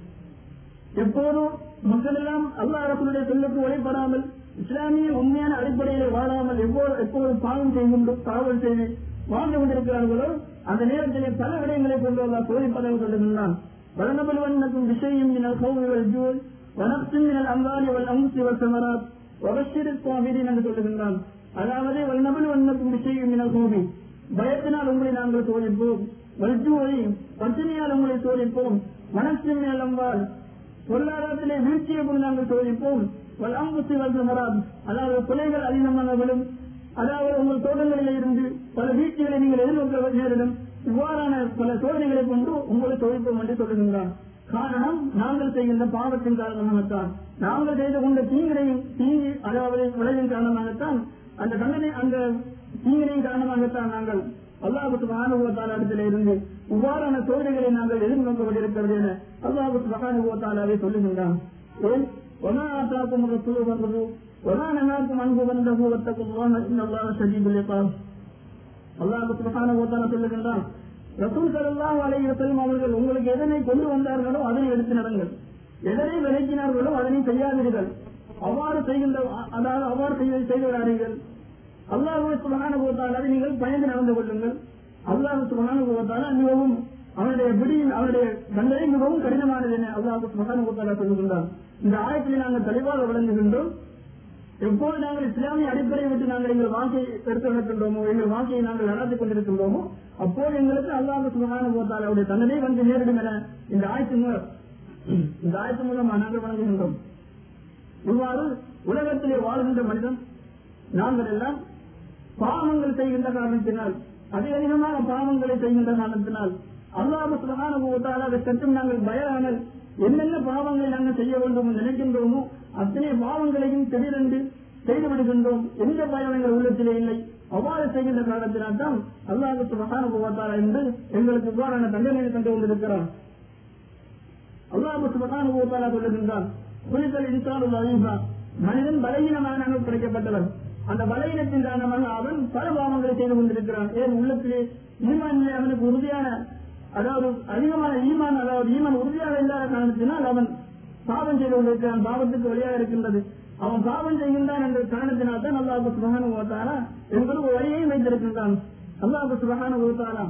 எப்போதும் மக்கள் எல்லாம் அல்லாஹ் ரசூலுடைய சொல்லுக்கு வழிபடாமல் இஸ்லாமிய உண்மையான அடிப்படையிலே வாழாமல் எப்போது எப்போது பாவம் செய்கின்ற பாவம் செய்து வாழ்ந்து கொண்டிருக்கிறார்களோ அந்த நேரத்திலே பல விடயங்களை கொண்டு அல்லாஹ் சோதிப்பதாக சொல்லுகின்றான் வளநபலுவன்னக்கும் விஷயம் மினல் கௌமி வல் ஜூல் வனப்சின் மினல் அம்வாலி வல் அம்சி வல் சமராத் வபஷிரு சுவாமிரின் என்று சொல்லுகின்றான் அதாவது வல்நபலுவன்னக்கும் விஷயம் மினல் கௌமி பயத்தினால் உங்களை நாங்கள் சோதிப்போம் வல்ஜூவை பட்டினியால் உங்களை சோதிப்போம் மனசின் மினல் அம்வால் பொருளாதாரத்திலே வீழ்ச்சியை கொண்டு நாங்கள் சோதிப்போம் வல்லாம்புத்தி வல்சமராத் அதாவது கொலைகள் அதிகமாக விடும் அதாவது உங்கள் தோட்டங்களிலே இருந்து பல வீழ்ச்சிகளை நீங்கள் எதிர்நோக்க நேரிடும் இவ்வாறான பல சோதனைகளை கொண்டு உங்களை சோதிப்போம் என்று சொல்லுகின்றான் காரணம் நாங்கள் செய்கின்ற பாவத்தின் காரணமாகத்தான் நாங்கள் செய்து கொண்ட தீங்கினையும் தீங்கி அதாவது விளைவின் காரணமாகத்தான் அந்த தண்டனை அந்த தீங்கினையின் காரணமாகத்தான் நாங்கள் அல்லாஹுக்கு மகானுபவத்தால் இடத்திலே இருந்து இவ்வாறான சோதனைகளை நாங்கள் எதிர்நோக்கப்பட்டிருக்கிறது என அல்லாஹுக்கு மகானுபவத்தாலாவே சொல்லுகின்றான் ஏன் وما آتاكم الرسول فخذوه وما نهاكم عنه فانتهوا واتقوا الله إن الله شديد العقاب அல்லாஹ் சுப்ஹானஹு வ தஆலா சொல்லுகின்றான் ரசூல் ஸல்லல்லாஹு அலைஹி வஸல்லம் அவர்கள் உங்களுக்கு எதனை கொண்டு வந்தார்களோ அதனை எடுத்து நடங்கள் எதனை விளக்கினார்களோ அதனை செய்யாதீர்கள் அவ்வாறு செய்கின்ற அதாவது அவ்வாறு செய்து செய்து விடாதீர்கள் அல்லாஹ் சுப்ஹானஹு வ தஆலா நீங்கள் பயந்து நடந்து கொள்ளுங்கள் அல்லாஹ் சுப்ஹானஹு வ தஆலா மிகவும் அவனுடைய பிடியில் அவனுடைய தண்டனை மிகவும் கடினமானது என அல்லாஹ் சுப்ஹானஹு வ தஆலா சொல்லுகின்றான் இந்த ஆயத்தில் நாங்கள் தெளிவாக விளங்குகின்றோம் எப்போது நாங்கள் இஸ்லாமிய அடிப்படையை விட்டு நாங்கள் எங்கள் வாழ்க்கையை எடுத்து நடக்கின்றோமோ எங்கள் வாழ்க்கையை நாங்கள் நடத்தி கொண்டிருக்கின்றோமோ அப்போது எங்களுக்கு அல்லாஹ் சுபகான போத்தால் அவருடைய தண்டனை வந்து நேரிடும் என இந்த ஆயத்து மூலம் இந்த ஆயத்து மூலம் நாங்கள் வழங்குகின்றோம் இவ்வாறு உலகத்திலே வாழ்கின்ற மனிதன் நாங்கள் எல்லாம் பாவங்கள் செய்கின்ற காரணத்தினால் அதிக அதிகமாக பாவங்களை செய்கின்ற காரணத்தினால் அல்லாஹ் சுபகான போத்தால் அதை கட்டும் நாங்கள் பயராமல் என்னென்ன பாவங்களை நாங்கள் செய்ய வேண்டும் என்று நினைக்கின்றோமோ அத்தனை பாவங்களையும் திடீரென்று செய்து விடுகின்றோம் எந்த பயம் எங்கள் உள்ளத்திலே இல்லை அவ்வாறு செய்கின்ற காரணத்தினால் தான் அல்லாஹுக்கு மகான போவாத்தாரா என்று எங்களுக்கு இவ்வாறான தண்டனை கண்டு கொண்டிருக்கிறார் அல்லாஹுக்கு மகான போவாத்தாரா சொல்லுகின்றான் குளித்தல் இன்சான் அழிவா மனிதன் பலகீனமாக நாங்கள் கிடைக்கப்பட்டவன் அந்த பலகீனத்தின் காரணமாக அவன் பல பாவங்களை செய்து கொண்டிருக்கிறான் ஏன் உள்ளத்திலே ஈமானிலே அவனுக்கு உறுதியான அதாவது அதிகமான ஈமான் அதாவது ஈமான் உறுதியாக இல்லாத காரணத்தினால் அவன் பாவம் செய்து கொண்டிருக்கிறான் பாவத்துக்கு வழியாக இருக்கின்றது அவன் பாவம் செய்கின்றான் என்ற காரணத்தினால் தான் அல்லாஹு சுபகான ஓத்தாரா எங்களுக்கு ஒரு வழியையும் வைத்திருக்கின்றான் அல்லாஹு சுபகான ஓத்தாரா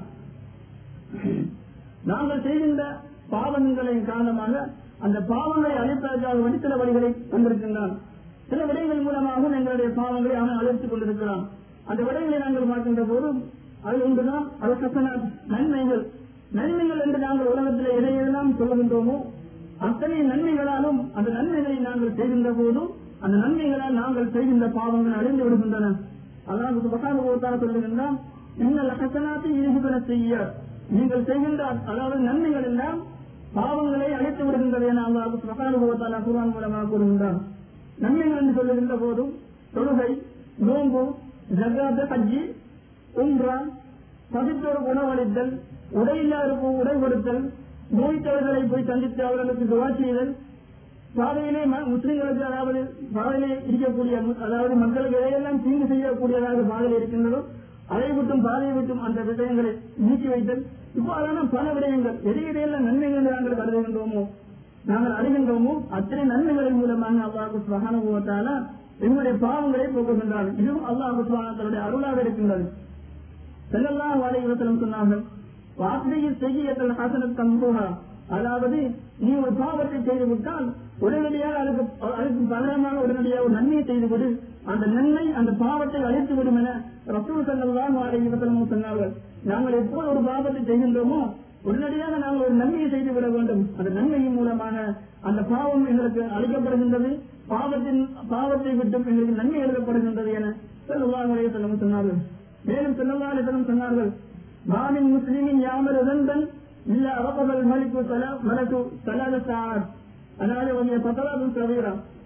நாங்கள் செய்கின்ற பாவங்களின் காரணமாக அந்த பாவங்களை அழிப்பதற்காக வேண்டி சில வழிகளை கொண்டிருக்கின்றான் சில விடயங்கள் மூலமாகவும் எங்களுடைய பாவங்களை அவன் அழைத்துக் கொண்டிருக்கிறான் அந்த விடயங்களை நாங்கள் பார்க்கின்ற போது அது ஒன்றுதான் அது சசன நன்மைகள் நன்மைகள் என்று நாங்கள் உலகத்தில் எதை எதெல்லாம் சொல்லுகின்றோமோ அத்தனை நன்மைகளாலும் அந்த நன்மைகளை நாங்கள் செய்கின்ற போதும் அந்த நன்மைகளால் நாங்கள் செய்கின்ற பாவங்கள் அழிந்து விடுகின்றன அதாவது பகானுபவத்தால் சொல்லுகின்றான் இன்னல் ஹசனாத்தை ஈடுபட செய்ய நீங்கள் செய்கின்ற அதாவது நன்மைகள் எல்லாம் பாவங்களை அழைத்து விடுகின்றது என அல்லாஹ் பகானுபவத்தால் குர்ஆன் மூலமாக கூறுகின்றான் நன்மைகள் என்று சொல்லுகின்ற போதும் தொழுகை நோன்பு ஜகாத் ஹஜ்ஜி உம்ரா பசித்தோடு உணவளித்தல் உடையில்லாருக்கும் உடை கொடுத்தல் நோய்த்தவர்களை போய் சந்தித்து அவர்களுக்கு துவா செய்தல் பாதையிலே ம- முஸ்லிம்களுக்கு அதாவது பாதையிலே இருக்கக்கூடிய மு- அதாவது மக்களுக்கு எதையெல்லாம் தீங்கு செய்யக்கூடியதாக பாதையில் இருக்கின்றதோ அதை விட்டும் பாதையை விட்டும் அந்த விஷயங்களை நீக்கி வைத்தல் இவ்வாறான பல விடயங்கள் எதை எதையெல்லாம் நன்மைகள் என்று நாங்கள் கருதுகின்றோமோ நாங்கள் அறிகின்றோமோ அத்தனை நன்மைகளின் மூலமாக அல்லாஹு சுபஹானுபவத்தால எங்களுடைய பாவங்களை போக்குகின்றார் இதுவும் அல்லாஹு சுபஹானத்தனுடைய அருளாக இருக்கின்றது செல்லல்லாஹு அலைஹி வஸல்லம் சொன்னார்கள் வார்த்தையில் செய்யத்தல் ஹசனத் தம்புகா அதாவது நீ ஒரு பாவத்தை செய்து விட்டால் உடனடியாக அதுக்கு அதுக்கு பகரமாக உடனடியாக ஒரு நன்மையை செய்து விடு அந்த நன்மை அந்த பாவத்தை அழித்து விடும் என ரசூல் சல்லல்லாஹு அலைஹி வஸல்லம் சொன்னார்கள் நாங்கள் எப்போது ஒரு பாவத்தை செய்கின்றோமோ உடனடியாக நாங்கள் ஒரு நன்மையை செய்து விட வேண்டும் அந்த நன்மையின் மூலமாக அந்த பாவம் எங்களுக்கு அளிக்கப்படுகின்றது பாவத்தின் பாவத்தை விட்டு எங்களுக்கு நன்மை எழுதப்படுகின்றது என செல்லல்லாஹு அலைஹி வஸல்லம் சொன்னார்கள் மேலும் செல்லல்லாஹு அலைஹி வஸல்லம் சொன்னார்கள் மாமின் முஸ்லிமின் யாமல் இதன்பன் இல்ல அவகபல் மலிக்கு சலா மலக்கு சலாத சாத் அதாவது உடைய பத்தலாதும் தவிர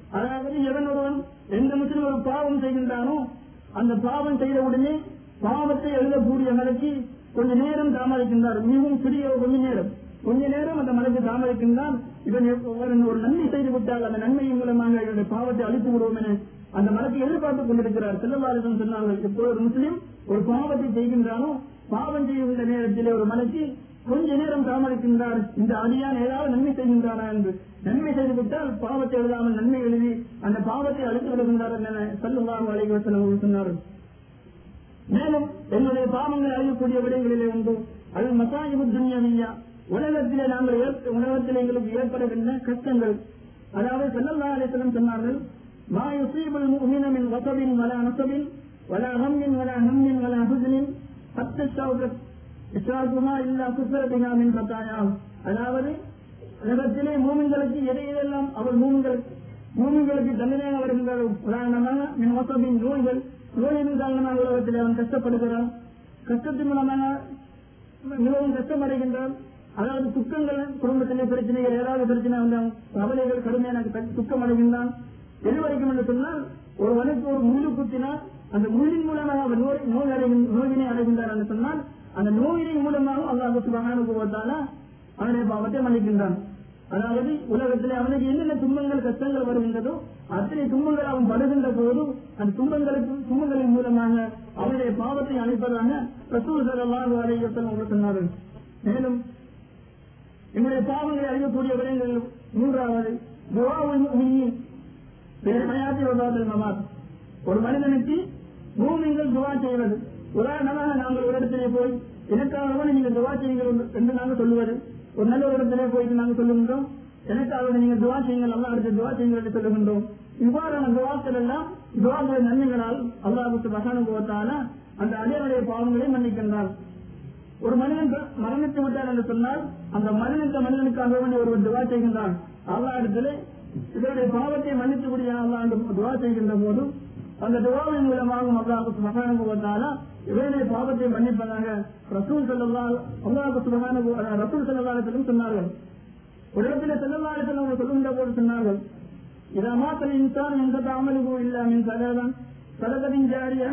அதாவது எவன் ஒருவன் எந்த முஸ்லிம் ஒரு பாவம் செய்கின்றானோ அந்த பாவம் செய்த உடனே பாவத்தை எழுதக்கூடிய மலைக்கு கொஞ்ச நேரம் தாமதிக்கின்றார் மிகவும் சிறிய கொஞ்ச நேரம் கொஞ்ச நேரம் அந்த மலைக்கு தாமதிக்கின்றான் இவன் இவன் ஒரு நன்மை செய்து விட்டால் அந்த நன்மையின் மூலமாக இவனுடைய பாவத்தை அழித்து விடுவோம் என அந்த மலைக்கு எதிர்பார்த்துக் கொண்டிருக்கிறார் செல்லவாரிசம் சொன்னார்கள் இப்போ ஒரு முஸ்லிம் ஒரு பாவத்தை செய்கின்றானோ பாவம் செய்கின்ற நேரத்திலே ஒரு மலைக்கு கொஞ்ச நேரம் தாமதிக்கின்றார் இந்த அடியான் ஏதாவது நன்மை செய்கின்றானா என்று நன்மை செய்துவிட்டால் பாவத்தை எழுதாமல் நன்மை எழுதி அந்த பாவத்தை அழித்து விடுகின்றார் என சொல்லுவாங்க அலைவசன் அவர்கள் சொன்னார்கள் மேலும் என்னுடைய பாவங்கள் அழியக்கூடிய விடயங்களிலே உண்டு அது மசாஜிபு துன்யவியா உலகத்திலே நாங்கள் ஏற்க- உலகத்திலே எங்களுக்கு ஏற்படுகின்ற கஷ்டங்கள் அதாவது செல்லல்லா அலிசலம் சொன்னார்கள் மா யுசீபுல் முஃமின மின் வசபின் வலா நசபின் வலா ஹம்மின் வலா ஹம்மின் வலா ஹுஸ்னின் ஹத்த ஷௌகத் இஸ்ராகுமா இல்லா குஃபரபிஹா மின் கத்தாயாம் அதாவது உலகத்திலே மூமின்களுக்கு எதை எதெல்லாம் அவர் மூமின்கள் மூமின்களுக்கு தண்டனையாக வருகின்றார் உதாரணமாக மின் வசபின் நோய்கள் நோயின் காரணமாக உலகத்திலே அவன் கஷ்டப்படுகிறான் கஷ்டத்தின் மூலமாக மிகவும் கஷ்டமடைகின்றான் அதாவது துக்கங்கள் குடும்பத்திலே பிரச்சனைகள் ஏதாவது பிரச்சனை வந்தால் கவலைகள் கடுமையான க- துக்கம் அடைகின்றான் எது வரைக்கும் என்று சொன்னால் ஒரு வனுக்கு ஒரு முள்ளு குத்தினால் அந்த முள்ளின் மூலமாக அவர் நோய் நோய் அடைகின்ற நோயினை அடைகின்றார் என்று சொன்னால் அந்த நோயினை மூலமாக அல்லாஹ் சுபகான போவதால அவனுடைய பாவத்தை மன்னிக்கின்றான் அதாவது உலகத்திலே அவனுக்கு என்னென்ன துன்பங்கள் கஷ்டங்கள் வருகின்றதோ அத்தனை துன்பங்கள் அவன் படுகின்ற போதும் அந்த துன்பங்களுக்கு துன்பங்களின் மூலமாக அவனுடைய பாவத்தை அழிப்பதாக ரசூல் ஸல்லல்லாஹு அலைஹி வஸல்லம் சொன்னார்கள் மேலும் என்னுடைய பாவங்களை அழியக்கூடிய விடயங்கள் மூன்றாவது துஆவுல் முஃமினீன் பெருமையாத்தி வதாதல் மமாத் ஒரு மனிதனுக்கு பூமிங்கள் துவா செய்வது உதாரணமாக நாங்கள் ஒரு இடத்திலே போய் எனக்காக நீங்க துவா செய்யுங்கள் என்று நாங்கள் சொல்லுவது ஒரு நல்ல ஒரு இடத்திலே போயிட்டு நாங்கள் சொல்லுகின்றோம் எனக்காக நீங்க துவா செய்யுங்கள் அல்லா அடுத்த துவா செய்யுங்கள் என்று சொல்லுகின்றோம் இவ்வாறான துவாக்கள் எல்லாம் துவாக்கள் நன்மைகளால் அல்லாஹுக்கு வசானுபவத்தால அந்த அடியனுடைய பாவங்களை மன்னிக்கின்றான் ஒரு மனிதன் மரணித்து விட்டார் என்று சொன்னால் அந்த மரணித்த மனிதனுக்காக வேண்டி ஒருவர் துவா செய்கின்றான் அல்லா இடத்திலே இதனுடைய பாவத்தை மன்னித்து முடியாது அல்லா என்று துவா செய்கின்ற போது அந்த துவாவின் மூலமாகவும் அல்லாஹுக்கு மகானுபவத்தால இவருடைய பாவத்தை மன்னிப்பதாக ரசூல் செல்லல்லா அல்லாஹுக்கு மகானுபவ ரசூல் செல்லல்லாலும் சொன்னார்கள் ஒரு இடத்துல செல்லல்லாலும் அவங்க சொல்லுகின்ற போது சொன்னார்கள் இதா மாத்தல் இன்சான் எந்த தாமலுகோ இல்லாமின் சதவன் சதகதின் ஜாரியா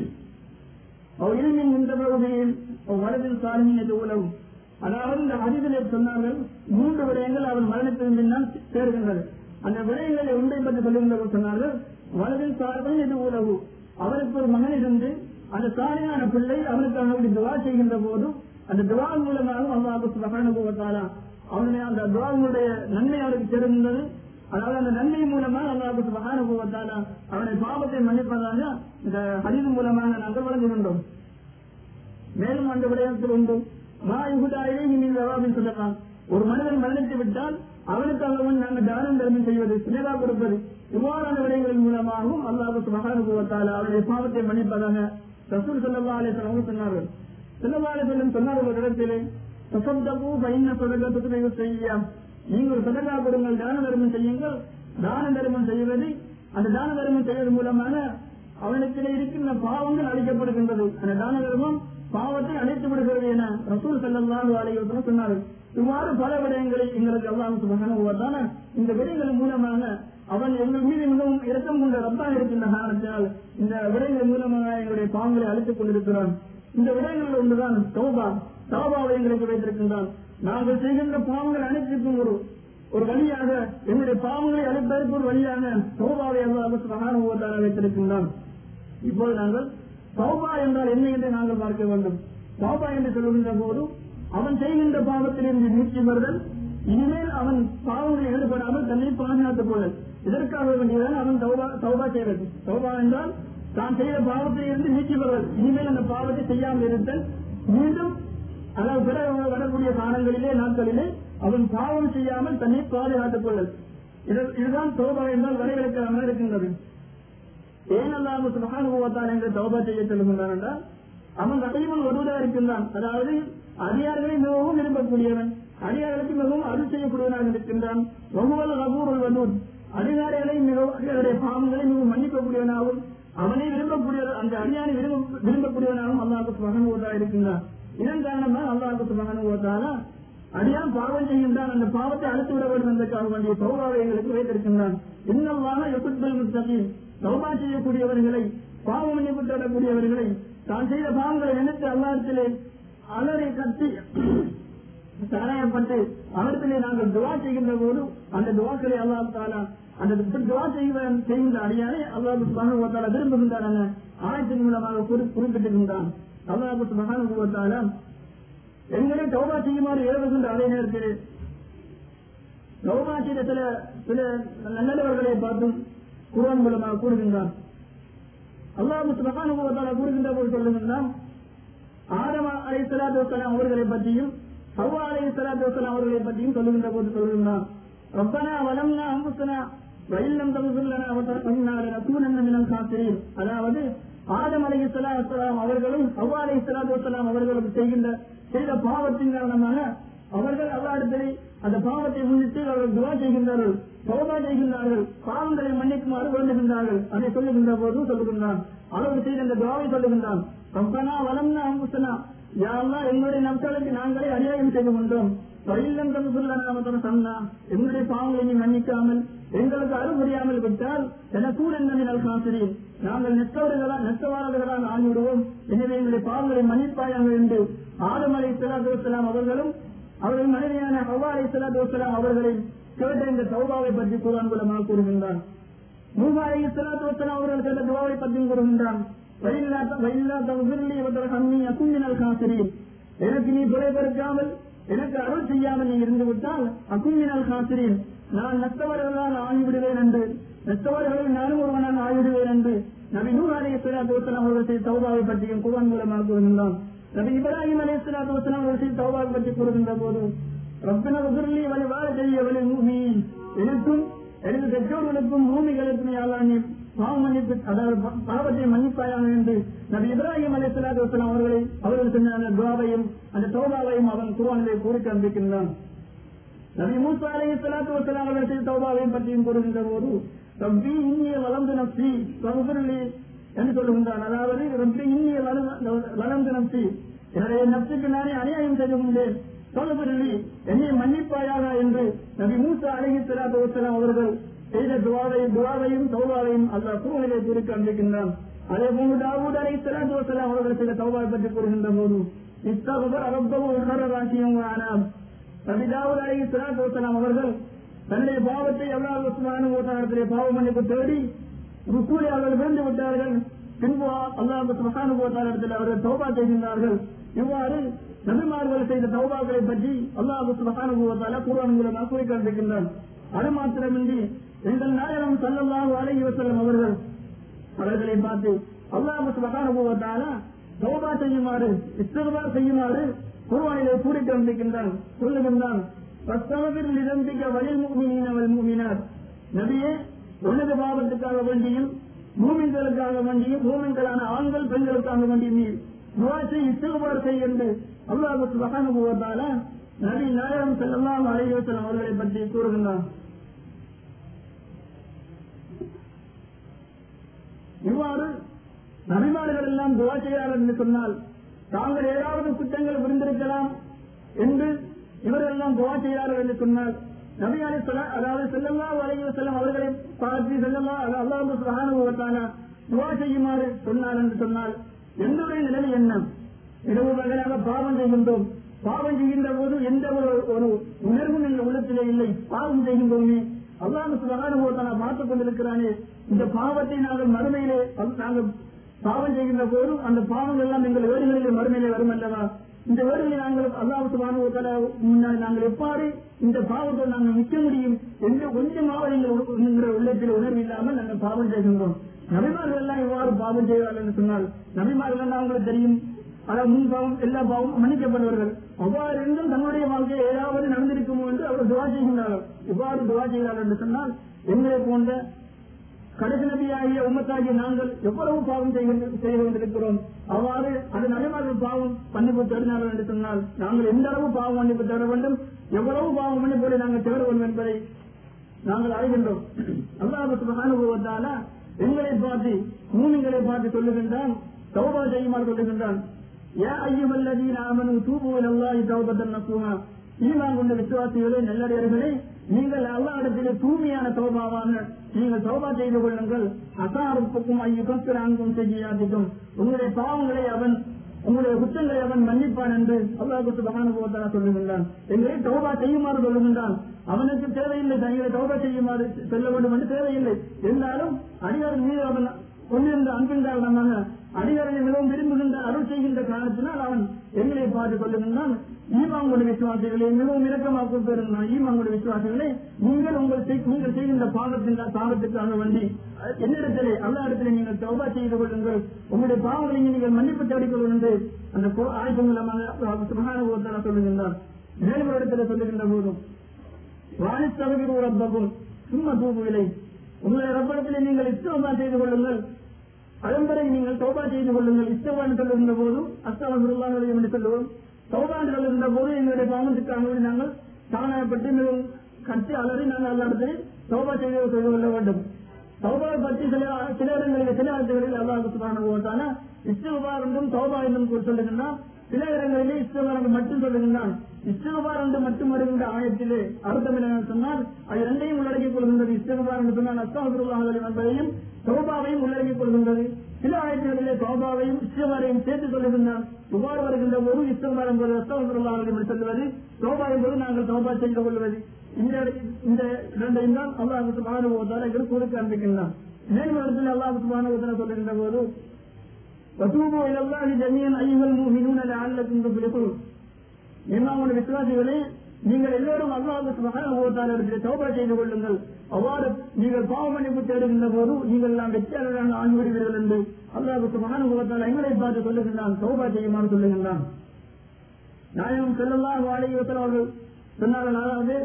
அவர் இல்மின் முந்தபகுதியில் வலதில் சாலிமின் எது உலவும் அதாவது இந்த அதிதிலே சொன்னார்கள் மூன்று விடயங்கள் அவர் மரணத்தின் பின்னால் சேர்கின்றது அந்த விடயங்களை ஒன்றை பற்றி சொல்லுகின்ற சொன்னார்கள் வலதில் சார்பில் இது உலகு அவருக்கு ஒரு மகன் இருந்து அந்த சாலையான பிள்ளை அவனுக்கு அவனுடைய துவா செய்கின்ற போது அந்த துவா மூலமாக அல்லாஹு மகானுபவத்தாலா அவனுடைய அந்த துவாவினுடைய நன்மை அவருக்கு சேர்ந்தது அதாவது அந்த நன்மை மூலமாக அல்லாஹு மகானுபவத்தாலா அவனுடைய பாவத்தை மன்னிப்பதாக இந்த ஹரிது மூலமாக நாங்கள் வழங்குகின்றோம் மேலும் அந்த விடயத்தில் உண்டு மா யுகுதாயே நீங்கள் ஜவாபில் சொல்லலாம் ஒரு மனிதன் மரணித்து விட்டால் அவனுக்கு அவன் நாங்கள் தானம் தர்மம் செய்வது சிலதா கொடுப்பது இவ்வாறான விடயங்களின் மூலமாகவும் அல்லாஹு மகானுபவத்தால் அவருடைய பாவத்தை மன்னிப்பதாக ரசூல் சல்லா அலிஸ்லாம் சொன்னார்கள் சல்லா அலிஸ்லம் சொன்னார்கள் ஒரு இடத்திலே சசப்தபு பைன்ன சொதகத்துக்கு செய்ய நீங்கள் சதகா கொடுங்கள் தான தர்மம் செய்யுங்கள் தான தர்மம் செய்வது அந்த தான தர்மம் செய்வது மூலமாக அவனுக்கு இருக்கின்ற பாவங்கள் அழிக்கப்படுகின்றது அந்த தான தர்மம் பாவத்தை அழைத்து விடுகிறது என ரசூல் செல்லல்லாஹு அலைவசம் சொன்னார்கள் இவ்வாறு பல விடயங்களை எங்களுக்கு அல்லாஹ் சுபகான இந்த விடயங்கள் மூலமாக அவன் எங்கள் மீது மிகவும் இரக்கம் கொண்ட ரத்தாக இருக்கின்ற காரணத்தினால் இந்த விடயங்கள் மூலமாக எங்களுடைய பாவங்களை அழைத்துக் கொண்டிருக்கிறான் இந்த விடயங்கள் ஒன்றுதான் தௌபா தௌபாவை எங்களுக்கு வைத்திருக்கின்றான் நாங்கள் செய்கின்ற பாவங்கள் அனைத்திற்கும் ஒரு ஒரு வழியாக எங்களுடைய பாவங்களை அழைப்பதற்கு ஒரு வழியாக தௌபாவை அல்லாஹ் சுபகான வைத்திருக்கின்றான் இப்போது நாங்கள் தௌபா என்றால் என்ன என்று நாங்கள் பார்க்க வேண்டும் தௌபா என்று சொல்லுகின்ற போது அவன் செய்கின்ற பாவத்திலிருந்து மீட்சி வருதல் இனிமேல் அவன் பாவங்களில் ஈடுபடாமல் தன்னை பாதுகாத்துக் கொள்ளல் இதற்காக வேண்டியதான் அவன் தௌபா தௌபா செய்வது தௌபா என்றால் தான் செய்த பாவத்தில் இருந்து மீட்சி பெறுவது இனிமேல் அந்த பாவத்தை செய்யாமல் இருத்தல் மீண்டும் அதாவது பிற வரக்கூடிய காலங்களிலே நாட்களிலே அவன் பாவம் செய்யாமல் தன்னை பாதுகாத்துக் கொள்ளல் இது- இதுதான் தௌபா என்றால் வரைவிலக்காக இருக்கின்றது ஏன் அல்லாஹ் சுபஹானுபவத்தால் என்று தௌபா செய்ய சொல்லுகின்றான் என்றால் அவன் ரஹீமன் ஒருவராக இருக்கின்றான் அதாவது அடியார்களை மிகவும் விரும்பக்கூடியவன் அடியார்களுக்கு மிகவும் அருள் செய்யக்கூடியவனாக இருக்கின்றான் ஒவ்வொரு ரகூர் வலூர் அதிகாரிகளை மிகவும் அடியாருடைய பாவங்களை மிகவும் மன்னிக்கக்கூடியவனாகவும் அவனை விரும்பக்கூடிய அந்த அடியானை விரும்ப விரும்பக்கூடியவனாகவும் அல்லாஹு சுபஹானுபவத்தாக இருக்கின்றான் இதன் காரணமாக அல்லாஹு சுபஹானுபவத்தால அடியான் பாவம் செய்கின்றான் அந்த பாவத்தை அழுத்து விட வேண்டும் என்பதற்காக வேண்டிய சௌபாவை எங்களுக்கு வைத்திருக்கின்றான் இன்னல்லாக எசுத்தல் முத்தகி சௌபா செய்யக்கூடியவர்களை பாவம் மன்னிப்பு தரக்கூடியவர்களை தான் செய்த பாவங்களை நினைத்து அல்லாத்திலே அலறி கட்டி சரணயப்பட்டு அவர்களை நாங்கள் துவா செய்கின்ற போது அந்த துவாக்களை அல்லாஹ் தாலா அந்த துவா செய்கிற செய்கின்ற அடியாரை அல்லாஹ் மகானுவத்தால விரும்புகின்றான் என ஆயத்தின் மூலமாக குறி- குறிப்பிட்டிருக்கின்றான் அல்லாஹ் மகானுவத்தால எங்களை தௌபா செய்யுமாறு ஏவுகின்ற அதே நேரத்தில் தௌபா செய்த சில சில நல்லவர்களை பார்த்தும் குரான் மூலமாக கூறுகின்றான் அல்லாஹ் மகானுவத்தால கூறுகின்ற போது சொல்லுகின்றான் ஆதம அலை சலாத்து வசலாம் அவர்களை பற்றியும் ஹவ்வா அலை சலாத்து வசலாம் அவர்களை பற்றியும் சொல்லுகின்ற போது சொல்லுகின்றான் ரப்பனா வலம்னா அம்புசனா வயல்லம் தகுதில்லனா அவத்தால் ரசூலன் மினல் காத்திரீன் அதாவது ஆதம் அலை சலாத்துலாம் அவர்களும் ஹவ்வா அலை சலாத்து வசலாம் அவர்களும் செய்கின்ற செய்த பாவத்தின் காரணமாக அவர்கள் அல்லாடத்திலே அந்த பாவத்தை முன்னிட்டு அவர்கள் துவா செய்கின்றார்கள் சோபா செய்கின்றார்கள் பாவங்களை மன்னிக்குமாறு வேண்டுகின்றார்கள் அதை சொல்லுகின்ற போது சொல்லுகின்றான் அளவு செய்த அந்த துவாவை சொல்லுகின்றான் ரப்பனா வலம்னா அம்புசனா யாரெல்லாம் எங்களுடைய நம்சலுக்கு நாங்களே அநியாயம் செய்து கொண்டோம் வயல்லம் தகுதில்ல நாமத்தன சொன்னா எங்களுடைய பாவங்களை நீ மன்னிக்காமல் எங்களுக்கு அருள் முடியாமல் விட்டால் எனக்கு என்னினால் காசிரியன் நாங்கள் நெற்றவர்களா நெற்றவாளர்களால் ஆகிவிடுவோம் எனவே எங்களுடைய பாவங்களை மன்னிப்பாயாக என்று ஆதம் அலை சலாத்து வசலாம் அவர்களும் அவர்கள் மனைவியான ஹவ்வா அலை சலாத்து வசலாம் அவர்களை கேட்ட இந்த சௌபாவை பற்றி குரான் மூலமாக கூறுகின்றான் மூவா அலை சலாத்து வசலாம் அவர்கள் கேட்ட துவாவை பற்றியும் கூறுகின்றான் எனக்கு நீ துறை பெருக்காமல் எனக்கு அருள் செய்யாமல் நீ இருந்து விட்டால் அக்குமினால் காசிரீன் நான் நஷ்டவர்களால் ஆகிவிடுவேன் என்று நஷ்டவர்களில் நானும் ஒருவனாக ஆகிவிடுவேன் என்று நபி நூர் அலி இஸ்லாத்து வசலாம் அவர்கள் செய்த தௌபாவை பற்றியும் குரான் மூலமாக கூறுகின்றான் நபி இப்ராஹிம் அலி இஸ்லாத்து வசலாம் அவர்கள் செய்த தௌபாவை பற்றி கூறுகின்ற போது ரப்பன உதிர்லி வழி வாழ செய்ய வழி மூமியின் எனக்கும் எனது பெற்றோர்களுக்கும் பூமிகளுக்கும் யாரெல்லாம் நீ பாவ மன்னிப்பு அதாவது பா- பாவத்தை மன்னிப்பாயாக என்று நபி இப்ராஹிம் அலி சலாத்து வசலாம் அவர்களை அவர்கள் சொன்ன அந்த துவாவையும் அந்த தௌபாவையும் அவன் குருவானிலே கூறி காண்பிக்கின்றான் நபி மூசா அலி சலாத்து வசலாம் அவர்கள் செய்த தௌபாவையும் பற்றியும் கூறுகின்ற போது ரப்பி இன்னிய வளர்ந்து நப்சி சகுபுரலி என்று சொல்லுகின்றான் அதாவது ரப்பி இன்னிய வளர்ந்து நப்சி என்னுடைய நப்சுக்கு நானே அநியாயம் செய்து கொண்டேன் சகுபுரலி என்னை மன்னிப்பாயாக என்று நபி மூசா அலஹி சலாத்து வசலாம் அவர்கள் செய்த துவாவையும் துவாவையும் தௌபாவையும் அல்லாஹ் சூழ்நிலை கூறி காண்பிக்கின்றான் அதே போன்று தாவூத் அலை சலாத்து வசலாம் அவர்கள் செய்த தௌபாவை பற்றி கூறுகின்ற போது இத்தகுபர் அரப்பவும் உணரராசியும் ஆனாம் நபி தாவூத் அலை சலாத்து வசலாம் அவர்கள் தன்னுடைய பாவத்தை அல்லாஹ் உஸ்மான ஓட்டாரத்திலே பாவ மன்னிப்பு தேடி ருக்கூலை அவர்கள் விழுந்து விட்டார்கள் பின்பு அல்லாஹ் சுபஹானு ஓட்டாரத்தில் அவர்கள் தௌபா செய்கின்றார்கள் இவ்வாறு நபிமார்கள் செய்த தௌபாக்களை பற்றி அல்லாஹ் சுபஹானு ஓட்டால குர்ஆன் மூலமாக கூறி காண்பிக்கின்றான் அது மாத்திரமின்றி எங்கள் நாயகம் சல்லல்லாஹு அலைஹி வஸல்லம் அவர்கள் அவர்களை பார்த்து அல்லாஹ் சுபஹானஹு வ தஆலா தௌபா செய்யுமாறு இஸ்திக்பார் செய்யுமாறு குர்ஆனிலே கூறி காண்பிக்கின்றான் சொல்லுகின்றான் ஃபஸ்தக்பிர் லிதம்பிக வலில் முஃமினீன வல் முஃமினாத் நபியே உனது பாவத்துக்காக வேண்டியும் மூமின்களுக்காக வேண்டியும் மூமின்களான ஆண்கள் பெண்களுக்காக வேண்டியும் நீ துவா செய் இஸ்திக்பார் செய் என்று அல்லாஹ் சுபஹானஹு வ தஆலா நபி நாயகம் ஸல்லல்லாஹு அலைஹி வஸல்லம் அவர்களை பற்றி கூறுகின்றான் இவ்வாறு நபிமார்கள் எல்லாம் துவா செய்கிறார்கள் என்று சொன்னால் தாங்கள் ஏதாவது குற்றங்கள் புரிந்திருக்கலாம் என்று இவர்கள் எல்லாம் துவா செய்கிறார்கள் என்று சொன்னால் நபி அலி அதாவது செல்லல்லா வலைய செல்லம் அவர்களை பார்த்து செல்லல்லா அல்லாஹ் சுகானுபவத்தான துவா செய்யுமாறு சொன்னார் என்று சொன்னால் என்னுடைய நிலைமை என்ன இரவு பகலாக பாவம் செய்கின்றோம் பாவம் செய்கின்ற போது எந்த ஒரு ஒரு உணர்வும் எங்கள் உள்ளத்திலே இல்லை பாவம் செய்கின்றோமே அல்லாஹ் சுகானுபவத்தான பார்த்துக் கொண்டிருக்கிறானே இந்த பாவத்தை நாங்கள் மறுமையிலே அது நாங்கள் பாவம் செய்கின்ற போது அந்த பாவங்கள் எல்லாம் எங்கள் வேடுகளிலே மறுமையிலே வரும் அல்லவா இந்த வேடுகளை நாங்கள் அல்லாஹ் சுபானுவத்தால முன்னால் நாங்கள் எவ்வாறு இந்த பாவத்தை நாங்கள் நிற்க முடியும் எந்த கொஞ்சமாக எங்கள் எங்கள் உள்ளத்தில் உணர்வு இல்லாமல் நாங்கள் பாவம் செய்கின்றோம் நபிமார்கள் எல்லாம் எவ்வாறு பாவம் செய்வார்கள் என்று சொன்னால் நபிமார்கள் எல்லாம் உங்களுக்கு தெரியும் அதாவது முன் பாவம் எல்லா பாவமும் மன்னிக்கப்படுவார்கள் அவ்வாறு இருந்தும் தன்னுடைய வாழ்க்கையில் ஏதாவது நடந்திருக்குமோ என்று அவர் துவா செய்கின்றார்கள் இவ்வாறு துவா செய்கிறார்கள் என்று சொன்னால் எங்களை போன்ற கடைசி நபியாகிய உம்மத்தாகிய நாங்கள் எவ்வளவு பாவம் செய்கின்ற- செய்து கொண்டிருக்கிறோம் அவ்வாறு அது நபிமார்கள் பாவம் மன்னிப்பு தேடினார்கள் என்று சொன்னால் நாங்கள் எந்த அளவு பாவம் மன்னிப்பு தேட வேண்டும் எவ்வளவு பாவம் மன்னிப்போடு நாங்கள் தேட வேண்டும் என்பதை நாங்கள் அறிகின்றோம் அல்லாஹ் சுபஹானுபவத்தால எங்களை பார்த்து மூமிங்களை பார்த்து சொல்லுகின்றான் தௌபா செய்யுமாறு சொல்லுகின்றான் யா ஐயுமல்லதீன ஆமனு தூபு இலல்லாஹி தௌபத்தன் நசூஹா ஈமான் கொண்ட விசுவாசிகளே நல்லடியர்களே நீங்கள் அல்லாடத்திலே தூய்மையான தோபாவான நீங்கள் தோபா செய்து கொள்ளுங்கள் அசாருப்புக்கும் ஐயுகம் செய்யாதிக்கும் உங்களுடைய பாவங்களை அவன் உங்களுடைய குற்றங்களை அவன் மன்னிப்பான் என்று அல்லாஹ் சுபகானுபவத்தாரா சொல்லுகின்றான் எங்களை தௌபா செய்யுமாறு சொல்லுகின்றான் அவனுக்கு தேவையில்லை தங்களை தௌபா செய்யுமாறு சொல்ல வேண்டும் என்று தேவையில்லை இருந்தாலும் அடியார் மீது அவன் கொண்டிருந்த அன்பின் காரணமாக அடியாரை மிகவும் விரும்புகின்ற அருள் செய்கின்ற காரணத்தினால் அவன் எங்களை பார்த்து சொல்லுகின்றான் ஈமாங்குடைய விசுவாசிகளே மிகவும் இரக்கமாக பெறுகிறான் ஈமாங்குடைய விசுவாசிகளே நீங்கள் உங்கள் செய்- நீங்கள் செய்கின்ற பாவத்தின் பாவத்திற்காக வேண்டி என்னிடத்திலே அல்லா இடத்திலே நீங்கள் தௌபா செய்து கொள்ளுங்கள் உங்களுடைய பாவங்களை நீங்கள் மன்னிப்பு தேடிக்கொள்ளுங்கள் என்று அந்த கு- ஆயத்து மூலமாக சுபகான சொல்லுகின்றார் மேலும் ஒரு இடத்துல சொல்லுகின்ற போதும் வாணித்தவகிரு ரப்பகும் சும்மா தூபுவிலை உங்களுடைய ரப்படத்திலே நீங்கள் இஸ்தோபா செய்து கொள்ளுங்கள் அதன்பரை நீங்கள் தௌபா செய்து கொள்ளுங்கள் இஸ்தவான் சொல்லுகின்ற போதும் அஸ்தவகுருல்லாஹ் என்று சொல்லுவோம் தௌபா என்று சொல்லுகின்ற போது எங்களுடைய பாவத்துக்காக வேண்டி நாங்கள் தானாகப்பட்டு மிகவும் கட்டி அலறி நாங்கள் அல்ல இடத்திலே தௌபா செய்து செய்து கொள்ள வேண்டும் தௌபாவை பற்றி சில சில இடங்களில் சில இடங்களில் அல்லாஹ் சுபான இஸ்தகுபார் என்றும் தௌபா என்றும் கூறி சொல்லுகின்றான் சில இடங்களிலே இஸ்தகுபார் என்று மட்டும் சொல்லுகின்றான் இஸ்தகுபார் என்று மட்டும் வருகின்ற ஆயத்திலே அர்த்தம் என்ன சொன்னால் அது இரண்டையும் உள்ளடக்கிக் கொள்கின்றது இஸ்தகுபார் என்று சொன்னால் அஸ்தாபுருல்லாஹ் என்பதையும் தௌபாவையும் உள்ளடக்கிக் கொள்கின்றது சில ஆயத்துகளிலே தௌபாவையும் இஸ்தகுபாரையும் சேர்த்து சொல்லுகின்றான் இவ்வாறு வருகின்ற போது இஸ்தகுபார் என்பது அஸ்தாபுருல்லாஹ் என்று சொல்லுவது தௌபா என்பது நாங்கள் தௌபா செய்து கொள்வது இந்த இந்த இரண்டையும் தான் அல்லாஹ் சுபானுபவத்தால் எங்களுக்கு கூறி காண்பிக்கின்றான் மேலும் இடத்தில் அல்லாஹ் சுபானுபவத்தில் சொல்லுகின்ற போது وتوبوا الى الله جميعا ايها المؤمنون لعلكم تفلحون என்னோட விசுவாசிகளே நீங்கள் எல்லோரும் அல்லாஹ் சுபகான இடத்திலே தௌபா செய்து கொள்ளுங்கள் அவ்வாறு நீங்கள் பாவ மன்னிப்பு தேடுகின்ற போது நீங்கள் எல்லாம் வெற்றியாளராக ஆண்டு வருவீர்கள் என்று அல்லாஹ் சுபகான முகத்தால் எங்களை பார்த்து சொல்லுகின்றான் தௌபா செய்யுமாறு சொல்லுகின்றான் நாயகம் செல்லல்லா வாடகை அவர்கள் சொன்னார்கள் அதாவது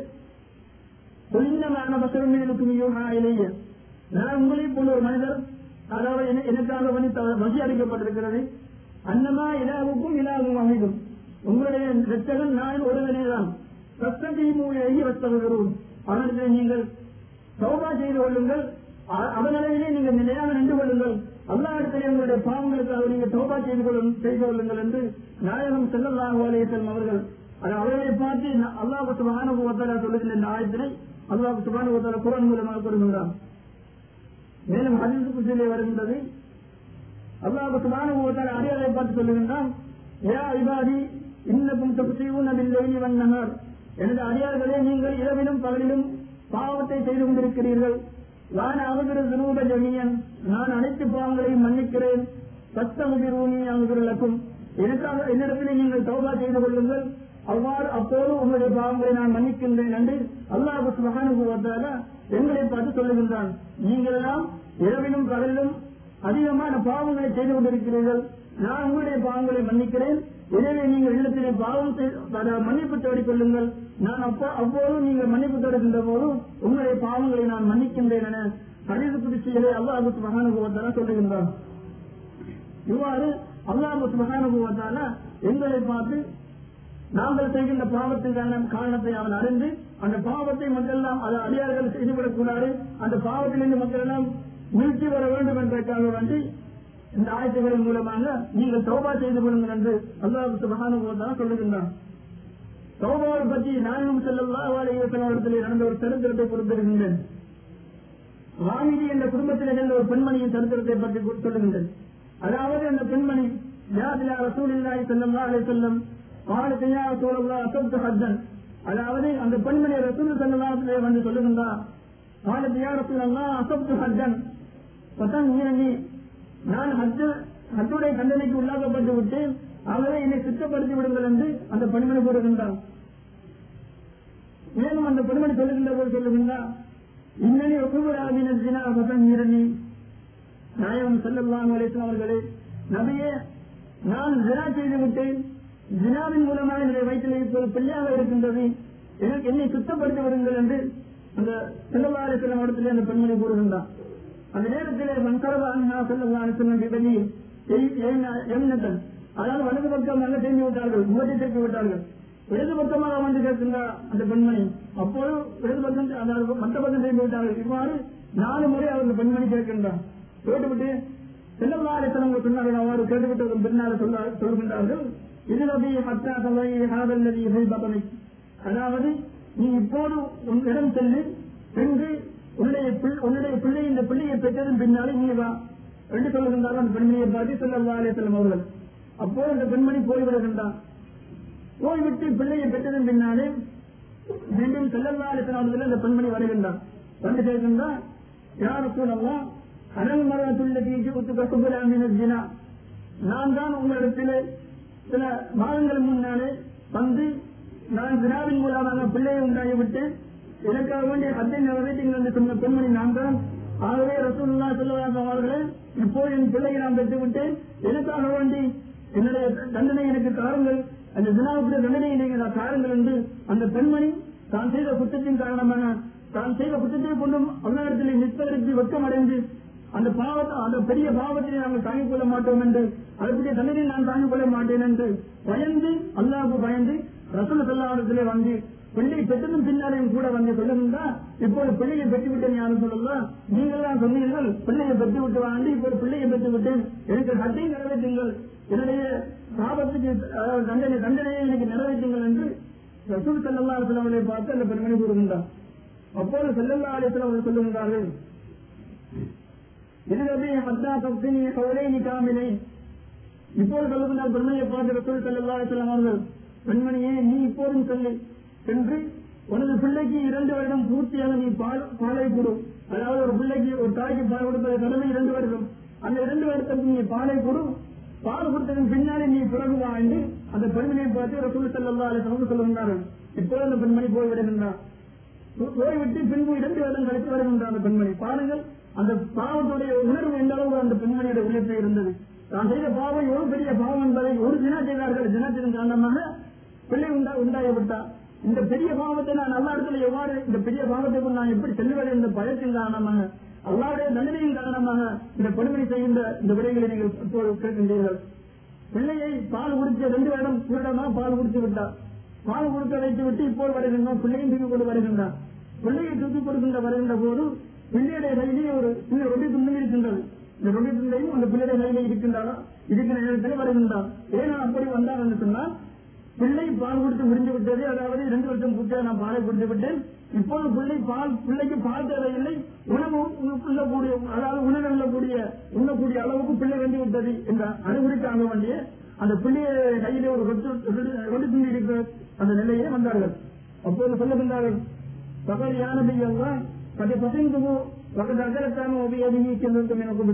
புலிந்தமான பசரமீனுக்கும் யூகா இளைய நான் உங்களை போல ஒரு மனிதர் அதாவது என- எனக்காக வந்து த- வசி அளிக்கப்பட்டிருக்கிறது அன்னமா இலாவுக்கும் இலாவும் அமைதும் உங்களுடைய ரத்தகன் நான் ஒருவனே தான் சத்தத்தையும் வத்தவர்களும் அவனத்தை நீங்கள் சௌபா செய்து கொள்ளுங்கள் அ- அவனிடையிலே நீங்கள் நிலையாக நின்று கொள்ளுங்கள் அல்லா இடத்திலே உங்களுடைய பாவங்களுக்காக நீங்கள் தௌபா செய்து கொள்ளும் செய்து கொள்ளுங்கள் என்று நாயகம் செல்லல்லாஹு அலைஹி வஸல்லம் அவர்கள் அது அவர்களை பார்த்து ந- அல்லாஹ் சுபஹானஹு வ தஆலா சொல்லுகின்ற இந்த ஆயத்தினை அல்லாஹ் சுபஹானஹு வ தஆலா குர்ஆன் மூலமாக கூறுகின்றார் மேலும் ஹதீஸ் குசிலே வருகின்றது அல்லாஹ் சுபஹானஹு வ தஆலா அடியாரை பார்த்து சொல்லுகின்றான் யா இபாதி இன்னக்கும் துப்சியூன பில்லைலி வன் நஹார் எனது அடியார்களே நீங்கள் இரவிலும் பகலிலும் பாவத்தை செய்து கொண்டிருக்கிறீர்கள் நான் அவகிற துனூப ஜமியன் நான் அனைத்து பாவங்களையும் மன்னிக்கிறேன் சத்தமுதிரூனி அவர்களுக்கும் எனக்காக என்னிடத்திலே நீங்கள் தௌபா செய்து கொள்ளுங்கள் அவ்வாறு அப்போது உங்களுடைய பாவங்களை நான் மன்னிக்கின்றேன் என்று அல்லாஹ் சுபகானுபவத்தால எங்களை பார்த்து சொல்லுகின்றான் நீங்கள் எல்லாம் இரவிலும் பகலிலும் அதிகமான பாவங்களை செய்து கொண்டிருக்கிறீர்கள் நான் உங்களுடைய பாவங்களை மன்னிக்கிறேன் எனவே நீங்கள் இல்லத்திலே பாவம் செய்- அதாவது மன்னிப்பு தேடிக் கொள்ளுங்கள் நான் அப்போ அப்போது நீங்கள் மன்னிப்பு தேடுகின்ற போது உங்களுடைய பாவங்களை நான் மன்னிக்கின்றேன் என ஹரிது புதுச்சியிலே அல்லாஹ் மகானுபவத்தால சொல்லுகின்றான் இவ்வாறு அல்லாஹ் மகானுபவத்தால எங்களை பார்த்து நாங்கள் செய்கின்ற பாவத்திற்கான காரணத்தை அவன் அறிந்து அந்த பாவத்தை மக்கள் எல்லாம் அதை அடியார்கள் செய்துவிடக்கூடாது அந்த பாவத்திலிருந்து மக்கள் எல்லாம் மீழ்ச்சி வர வேண்டும் என்பதற்காக வேண்டி இந்த ஆயத்துகளின் மூலமாக நீங்கள் தௌபா செய்து கொள்ளுங்கள் என்று அல்லாஹ் சுபகானுபவத்தால சொல்லுகின்றான் தௌபாவை பற்றி நாயகம் செல்லல்லா இடத்திலே நடந்த ஒரு சரித்திரத்தை கொடுத்திருக்கின்றேன் வாமிதி என்ற குடும்பத்தில் இருந்த ஒரு பெண்மணியின் சரித்திரத்தை பற்றி கு- சொல்லுகின்றேன் அதாவது அந்த பெண்மணி ஜாதிலா ரசூலில்லாஹி ஸல்லல்லாஹு அலைஹி வஸல்லம் قالت يا رسول الله أصبت حجا அதாவது அந்த பெண்மணி ரசூல் ஸல்லல்லாஹு அலைஹி வஸல்லம் வந்து சொல்லுகின்றார் قالت يا رسول الله أصبت حجا وتنهيني நான் ஹஜ் ஹஜ்ஜுடைய தண்டனைக்கு உள்ளாக்கப்பட்டு விட்டேன் ஆகவே என்னை சுத்தப்படுத்தி விடுங்கள் என்று அந்த பெண்மணி கூறுகின்றார் மேலும் அந்த பெண்மணி சொல்லுகின்ற போது சொல்லுகின்றார் இன்னனி ஒப்புவராகின தினா பதங்கீரணி நாயகம் செல்லல்லாம் அலிஸ்லாம் அவர்களே நபியே நான் ஜினா செய்து விட்டேன் ஜினாவின் மூலமாக என்னுடைய வயிற்றில் இப்போது பிள்ளையாக இருக்கின்றது எனக்கு என்னை சுத்தப்படுத்தி விடுங்கள் என்று அந்த செல்லல்லா அலிஸ்லாம் இடத்திலே அந்த பெண்மணி கூறுகின்றார் அந்த நேரத்திலே மன்சரவானா செல்லல்லா அலிஸ்லாம் விபதி எம்னத்தன் அதாவது வலது பக்கமாக திரும்பி விட்டார்கள் முகத்தை திருப்பி விட்டார்கள் இடது பக்கமாக வந்து கேட்கின்றார் அந்த பெண்மணி அப்போது இடது பக்கம் அதாவது மற்ற பக்கம் திரும்பி விட்டார்கள் இவ்வாறு நாலு முறை அவர் அந்த பெண்மணி கேட்கின்றார் கேட்டுவிட்டு செல்லல்லாரிசனங்கள் சொன்னார்கள் அவ்வாறு கேட்டுவிட்டதன் பின்னால் சொல்ல சொல்கின்றார்கள் இது நபி ஹத்தா தலை ஹாதல்லதி இசை பதனை அதாவது நீ இப்போது உன்னிடம் செல்லு சென்று உன்னுடைய பிள்ளை- உன்னுடைய பிள்ளை இந்த பிள்ளையை பெற்றதன் பின்னாலே நீ வா என்று சொல்லுகின்றார் அந்த பெண்மணியை பார்த்து செல்லல்லா செல்லும் அவர்கள் அப்போ அந்த பெண்மணி போய்விடுகின்றான் போய்விட்டு பிள்ளையை பெற்றதன் பின்னாலே மீண்டும் செல்லல்லா அவர்கள் அந்த பெண்மணி வருகின்றான் வந்து கேட்கின்றான் யார் கூடலாம் அனல் மரத்துள்ள தீஜி உத்து கசுபலாமினா நான் தான் உங்களிடத்தில் சில மாதங்கள் முன்னாலே வந்து நான் வினாவின் மூலமாக பிள்ளையை உண்டாகிவிட்டு எனக்காக வேண்டிய கத்தை நிறைவேற்றுங்கள் என்று சொன்ன பெண்மணி நான் தான் ஆகவே ரசூல்லா சொல்லுவாங்க அவர்களே இப்போ என் பிள்ளையை நான் பெற்றுவிட்டேன் எனக்காக வேண்டி என்னுடைய தண்டனை எனக்கு தாருங்கள் அந்த வினாவுக்கு தண்டனை நீங்கள் தாருங்கள் என்று அந்த பெண்மணி தான் செய்த குற்றத்தின் காரணமாக தான் செய்த குற்றத்தை கொண்டும் அல்லாடத்தில் நிற்பதற்கு வெட்கம் அடைந்து அந்த பாவத்தை அந்த பெரிய பாவத்தை நாங்கள் தாங்கிக் கொள்ள மாட்டோம் என்று அதற்குரிய தண்டனை நான் தாங்கிக் கொள்ள மாட்டேன் என்று பயந்து அல்லாவுக்கு பயந்து ரசூல் செல்லாடத்திலே வந்து பிள்ளை பெற்றதும் பின்னாலேயும் கூட வந்து சொல்லுகின்றா இப்போது பிள்ளையை பெற்றுவிட்டேன் யாரும் சொல்லலாம் நீங்கள் தான் சொன்னீர்கள் பிள்ளையை பெற்று விட்டு வாங்கி இப்போது பிள்ளையை பெற்று விட்டேன் எனக்கு சட்டை நிறைவேற்றுங்கள் என்னுடைய பாவத்துக்கு அதாவது தண்டனை தண்டனையை எனக்கு நிறைவேற்றுங்கள் என்று ரசூல் செல்லல்லா அலுவலை பார்த்து அந்த பெருமணி கூறுகின்றார் அப்போது செல்லல்லா அலுவலம் அவர்கள் சொல்லுகின்றார்கள் இதுவே மத்தா பக்தினி கவலை காமினை இப்போது சொல்லுகின்றார் பெண்மணியை பார்த்து ரசூல் செல்லல்லா அலுவலம் அவர்கள் பெண்மணியே நீ இப்போதும் சொல்லு சென்று உனது பிள்ளைக்கு இரண்டு வருடம் பூர்த்தியாக நீ பால் பாலை கொடு அதாவது ஒரு பிள்ளைக்கு ஒரு தாய்க்கு பால் கொடுப்பது கடமை இரண்டு வருடம் அந்த இரண்டு வருடத்துக்கு நீ பாலை கொடு பால் கொடுத்ததன் பின்னாலே நீ பிறகு வா என்று அந்த பெண்மணியை பார்த்து ரசூல் செல்லல்லா அலுவலம் சொல்லுகின்றார்கள் இப்போது அந்த பெண்மணி போய் விடுகின்றார் போய்விட்டு பின்பு இரண்டு வருடம் கழித்து வருகின்ற அந்த பெண்மணி பாருங்கள் அந்த பாவத்துடைய உணர்வு எந்த அளவு அந்த பெண்மணியுடைய உள்ளத்தில் இருந்தது தான் செய்த பாவம் எவ்வளவு பெரிய பாவம் என்பதை ஒரு தினா செய்தார்கள் தினத்தின் காரணமாக பிள்ளை உண்டா உண்டாகிவிட்டார் இந்த பெரிய பாவத்தை நான் நல்ல இடத்துல எவ்வாறு இந்த பெரிய பாவத்தை கொண்டு நான் எப்படி செல்வது என்ற பயத்தின் காரணமாக அல்லாவுடைய தண்டனையின் காரணமாக இந்த பெண்மணி செய்கின்ற இந்த விடைகளை நீங்கள் இப்போது கேட்கின்றீர்கள் பிள்ளையை பால் குடிச்ச ரெண்டு வருடம் வருடமா பால் குடித்து விட்டார் பால் கொடுக்க வைத்து விட்டு இப்போது வருகின்றோம் பிள்ளையும் தூக்கி கொண்டு வருகின்றார் பிள்ளையை தூக்கி கொடுக்கின்ற வருகின்ற போது பிள்ளையுடைய கையிலே ஒரு சின்ன ரொட்டி துண்டு இருக்கின்றது இந்த ரொட்டி துண்டையும் அந்த பிள்ளையுடைய கையிலே இருக்கின்றாரா இருக்கிற நேரத்தில் வருகின்றார் ஏன் அப்படி வந்தார் என்று சொன்னால் பிள்ளை பால் கொடுத்து முடிந்து விட்டது அதாவது இரண்டு வருஷம் பூர்த்தியாக நான் பாலை கொடுத்து விட்டேன் இப்போது பிள்ளை பால் பிள்ளைக்கு பால் தேவையில்லை உணவு உண்ணக்கூடிய அதாவது உணவு உண்ணக்கூடிய உண்ணக்கூடிய அளவுக்கு பிள்ளை வந்து விட்டது என்ற அறிகுறிக்காக வேண்டிய அந்த பிள்ளைய கையிலே ஒரு ரொட்டு ரொட்டி துணி இருக்கிற அந்த நிலையிலே வந்தார்கள் அப்போது சொல்லுகின்றார்கள் பகல் யானபி எல்லாம் கதை பசங்குமோ பகல் அகலத்தாம உபயோகி செல்லும் எனக்கு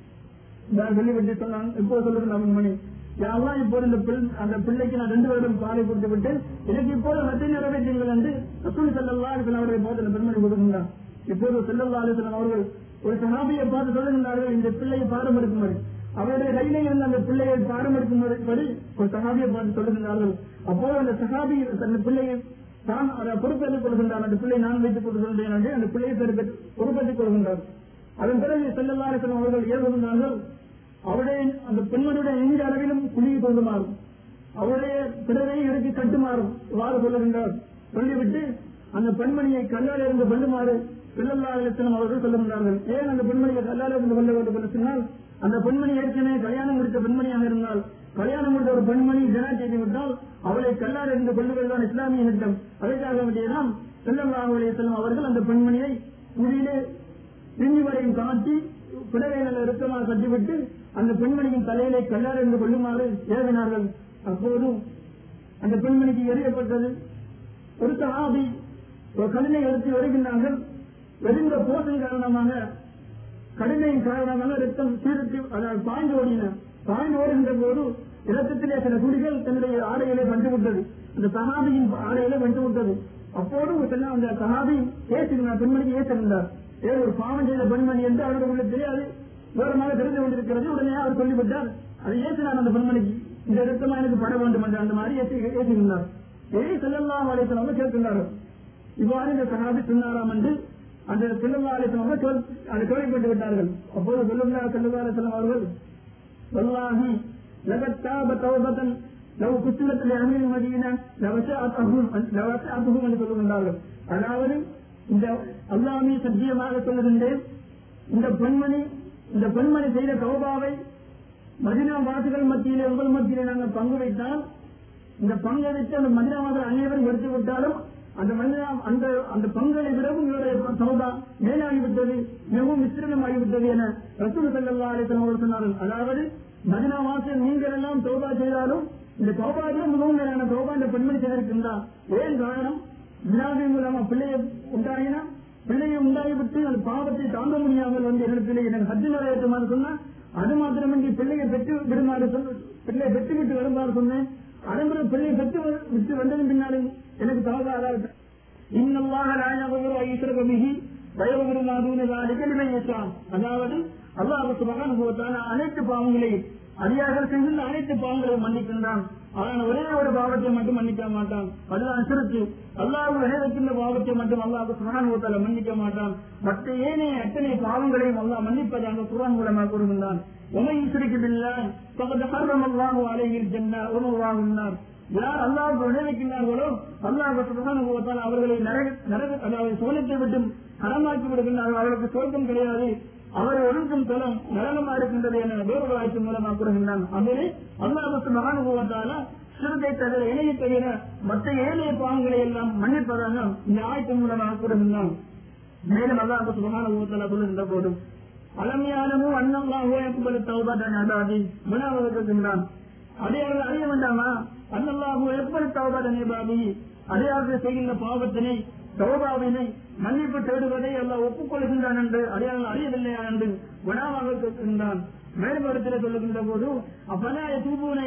நான் சொல்லிவிட்டு சொன்னான் இப்போ சொல்லுங்க மணி யாரெல்லாம் இப்போது இந்த பிள்ளை அந்த பிள்ளைக்கு நான் ரெண்டு வருடம் பாலை கொடுத்து விட்டேன் எனக்கு இப்போது மத்திய நிறைவேற்றுங்கள் என்று ரசூல் செல்லல்லா அவர்களை பார்த்து அந்த பெண்மணி கொடுக்கின்றார் இப்போது செல்லல்லா அலிசலம் அவர்கள் ஒரு சகாபியை பார்த்து சொல்லுகின்றார்கள் இந்த பிள்ளையை பாடம் எடுக்கும்படி அவருடைய கையிலே இருந்த அந்த பிள்ளையை பாடம் எடுக்கும்படி ஒரு சகாபியை பார்த்து சொல்லுகின்றார்கள் அப்போது அந்த சகாபி அந்த பிள்ளையை தான் அதை பொறுப்பேற்றுக் கொள்கின்றார் அந்த பிள்ளை நான் வைத்துக் கொள்கின்றேன் என்று அந்த பிள்ளையை பொறுப்பேற்றுக் கொள்கின்றார் அதன் பிறகு செல்லல்லா அலிசலம் அவர்கள் ஏறுகின்றார்கள் அவருடைய அந்த பெண்மணியுடைய எந்த அளவிலும் குழியை கொண்டுமாறும் அவருடைய பிறரை இறக்கி கட்டுமாறும் இவ்வாறு சொல்லுகின்றார் சொல்லிவிட்டு அந்த பெண்மணியை கல்லால் இருந்து கொள்ளுமாறு பிள்ளல்லாத்தினம் அவர்கள் சொல்லுகின்றார்கள் ஏன் அந்த பெண்மணியை கல்லால் இருந்து கொள்ள வேண்டும் என்று சொன்னால் அந்த பெண்மணி ஏற்கனவே கல்யாணம் முடித்த பெண்மணியாக இருந்தால் கல்யாணம் முடித்த ஒரு பெண்மணி ஜனா செய்து விட்டால் அவளை கல்லால் இருந்து கொள்ளுவதுதான் இஸ்லாமிய திட்டம் அதற்காக வேண்டியதான் செல்லல்லாஹ் செல்லும் அவர்கள் அந்த பெண்மணியை குழியிலே பின்னி வரையும் காட்டி பிடவைகள் இறுக்கமாக கட்டிவிட்டு அந்த பெண்மணியின் தலையிலே கல்லார் என்று கொள்ளுமாறு ஏவினார்கள் அப்போது அந்த பெண்மணிக்கு எறியப்பட்டது ஒரு சகாபி ஒரு கல்லை எடுத்து வருகின்றார்கள் வெறிந்த போட்டின் காரணமாக கடுமையின் காரணமாக ரத்தம் சீரத்து அதாவது பாய்ந்து ஓடின பாய்ந்து ஓடுகின்ற போது இரத்தத்திலே சில குடிகள் தன்னுடைய ஆடையிலே வந்துவிட்டது அந்த சகாபியின் ஆடையிலே வந்துவிட்டது அப்போது சொன்ன அந்த சகாபி ஏசிருந்தார் பெண்மணிக்கு ஏசிருந்தார் ஏதோ ஒரு பாவம் செய்த பெண்மணி என்று அவருக்கு உள்ள தெரியாது விவரமாக தெரிந்து கொண்டிருக்கிறது உடனே அவர் சொல்லிவிட்டார் அதை ஏசினார் அந்த பெண்மணிக்கு இந்த ரத்தமா எனக்கு பட வேண்டும் என்று அந்த மாதிரி ஏசி ஏசிருந்தார் ஏய் செல்லல்லாம் அழைத்தனவங்க கேட்கின்றார்கள் இவ்வாறு இந்த சகாபி சொன்னாராம் என்று அந்த செல்லல்லா அழைத்தனவங்க அதை கேள்விப்பட்டு விட்டார்கள் அப்போது செல்லுல்லா செல்லல்லா அழைத்தனம் அவர்கள் வல்லாஹி லகத்தாப தௌபத்தன் லவ் குத்துலத்தில் அமீர் மதீனா லவசாத்துஹும் லவசாத்துஹும் என்று சொல்லுகின்றார்கள் அதாவது இந்த அல்லாமே சத்தியமாக சொல்லுகின்றேன் இந்த பெண்மணி இந்த பெண்மணி செய்த தௌபாவை மதினா வாசிகள் மத்தியிலே உங்கள் மத்தியிலே நாங்கள் பங்கு வைத்தால் இந்த பங்களித்து அந்த மனிதமாக அனைவரும் எடுத்து விட்டாலும் அந்த மனித அந்த அந்த பங்களை விடவும் இவருடைய சௌதா மேலாகிவிட்டது மிகவும் விஸ்திரணமாகிவிட்டது என ரசூல் சல்லா அலிசன் அவர்கள் சொன்னார்கள் அதாவது மதினா வாசல் நீங்கள் எல்லாம் தௌபா செய்தாலும் இந்த தௌபாவிலும் மிகவும் மேலான தௌபா இந்த பெண்மணி செய்திருக்கின்றார் ஏன் காரணம் வினாவின் மூலமா பிள்ளையை உண்டாயினா பிள்ளையை உண்டாகிவிட்டு அந்த பாவத்தை தாங்க முடியாமல் வந்து இடத்திலே எனக்கு ஹஜ்ஜு நிறைவேற்றுமாறு சொன்னா அது மாத்திரமின்றி பிள்ளையை பெற்று விடுமாறு சொன்ன பிள்ளையை பெற்று விட்டு வருமாறு சொன்னேன் அதன்படி பிள்ளையை பெற்று வ- விட்டு வந்ததன் பின்னாலும் எனக்கு தவறாக இன்னல்லாக ராஜாவது ஐஸ்வர மிகி பயபெருமாதும் அதாவது அல்லாஹ் சுபகான அனைத்து பாவங்களையும் அடியார்கள் செய்கின்ற அனைத்து பாவங்களையும் மன்னிக்கின்றான் ஆனால் ஒரே ஒரு பாவத்தை மட்டும் மன்னிக்க மாட்டான் அதுதான் அசுரத்து அல்லாஹ் விளைவிக்கின்ற பாவத்தை மட்டும் அல்லாஹ் சுபகான மன்னிக்க மாட்டான் மற்ற ஏனைய அத்தனை பாவங்களையும் அல்லாஹ் மன்னிப்பதாக குரான் மூலமாக கூறுகின்றான் ومن يشرك بالله فقد حرم الله عليه الجنة ومأواه النار யார் அல்லாஹ் விளைவிக்கின்றார்களோ அல்லாஹ் சுபஹானஹு வ தஆலா அவர்களை நரக நரக அதாவது சோனத்தை விட்டு அறமாக்கி விடுகின்றார்கள் அவர்களுக்கு சொர்க்கம் கிடையாது அவர் ஒழுங்கும் தலம் நரகமா இருக்கின்றது என வேறு ஆய்ச்சி மூலமாக கூறுகின்றான் அதிலே அல்லாஹ் சுபஹானஹு வ தஆலா சிறுத்தை தவிர இணையை தவிர மற்ற ஏழைய பாவங்களை எல்லாம் மன்னிப்பதாக இந்த ஆய்ச்சி மூலமாக கூறுகின்றான் மேலும் அல்லாஹ் சுபஹானஹு வ தஆலா சொல்லுகின்ற போதும் அலமியானமும் அண்ணல்லாஹோ என்பது தௌபாட்டன் அதாதி வினாவதற்கின்றான் அடையாளம் அறிய வேண்டாமா அண்ணல்லாஹோ எப்படி தௌபாட்டன் பாபி அடையாளத்தில் செய்கின்ற பாவத்தினை தௌபாவினை மன்னிப்பு தேடுவதை எல்லாம் ஒப்புக்கொள்கின்றான் என்று அடையாளம் அறியவில்லையா என்று வினாவாக கேட்கின்றான் மேலும் இடத்துல சொல்லுகின்ற போது அப்பலாய தூபூனை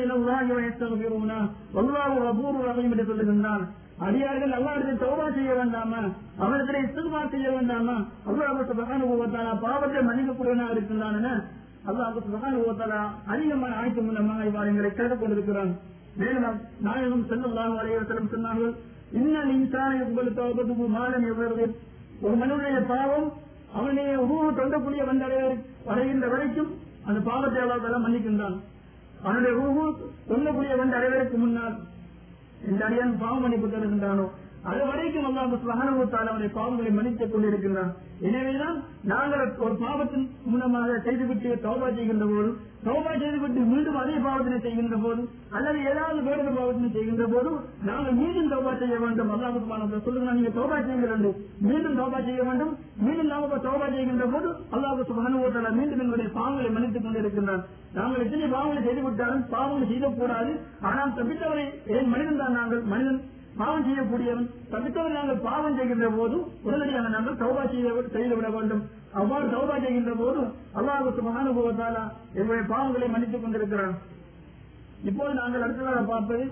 எல்லாம் ஒல்லாவு அபூர்வ ரகையும் என்று சொல்லுகின்றான் அடியார்கள் அல்லாஹிடத்தில் தௌபா செய்ய வேண்டாமா அவரிடத்தில் இஸ்திஃபா செய்ய வேண்டாமா அல்லாஹ் சுபஹானஹு வ தஆலா பாவத்தை மன்னிக்கக்கூடியவனாக இருக்கின்றான் என அல்லாஹ் சுபஹானஹு வ தஆலா அதிகமான ஆய்வு மூலமாக இவ்வாறு எங்களை கேட்டுக் கொண்டிருக்கிறான் மேலும் நாயகம் செல்லல்லாஹு அலைஹி வஸல்லம் சொன்னார்கள் இன்னல் இன்சான யுக்பலு தௌபத்துஹு மாலம் யவர்து ஒரு மனிதனுடைய பாவம் அவனுடைய உருவ தொண்டக்கூடிய வந்தடைய அடைகின்ற வரைக்கும் அந்த பாவத்தை அல்லாஹ் மன்னிக்கின்றான் அவனுடைய உருவு தொண்டக்கூடிய வந்து அடைவதற்கு முன்னால் இந்த அடியான் பாவம் மன்னிப்பு தருகின்றானோ அது வரைக்கும் அல்லாஹ் சுப்ஹானஹு தஆலா அவருடைய பாவங்களை மன்னித்துக் கொண்டிருக்கின்றான் எனவேதான் நாங்கள் ஒரு பாவத்தின் மூலமாக செய்துவிட்டு தௌபா செய்கின்ற போது தௌபா செய்துவிட்டு மீண்டும் அதே பாவத்தினை செய்கின்ற போது அல்லது ஏதாவது வேறு பாவத்தினை செய்கின்ற போது நாங்கள் மீண்டும் தௌபா செய்ய வேண்டும் அல்லாஹ் சுப்ஹானஹு சொல்லுங்க நீங்க தௌபா செய்யுங்கள் என்று மீண்டும் தௌபா செய்ய வேண்டும் மீண்டும் நாம தௌபா செய்கின்ற போது அல்லாஹ் சுப்ஹானஹு தஆலா மீண்டும் எங்களுடைய பாவங்களை மன்னித்துக் கொண்டிருக்கின்றான் நாங்கள் எத்தனை பாவங்களை செய்துவிட்டாலும் பாவங்களை செய்யக்கூடாது ஆனால் தப்பித்தவரை ஏன் மனிதன் தான் நாங்கள் மனிதன் பாவம் செய்யக்கூடியவன் தப்பித்தவர் நாங்கள் பாவம் செய்கின்ற போது உடனடியாக நாங்கள் தௌபா செய்ய செய்துவிட வேண்டும் அவ்வாறு தௌபா செய்கின்ற போது அல்லாஹ் சுபஹானுபவத்தாலா எங்களுடைய பாவங்களை மன்னித்துக் கொண்டிருக்கிறான் இப்போது நாங்கள் அடுத்ததாக பார்ப்பது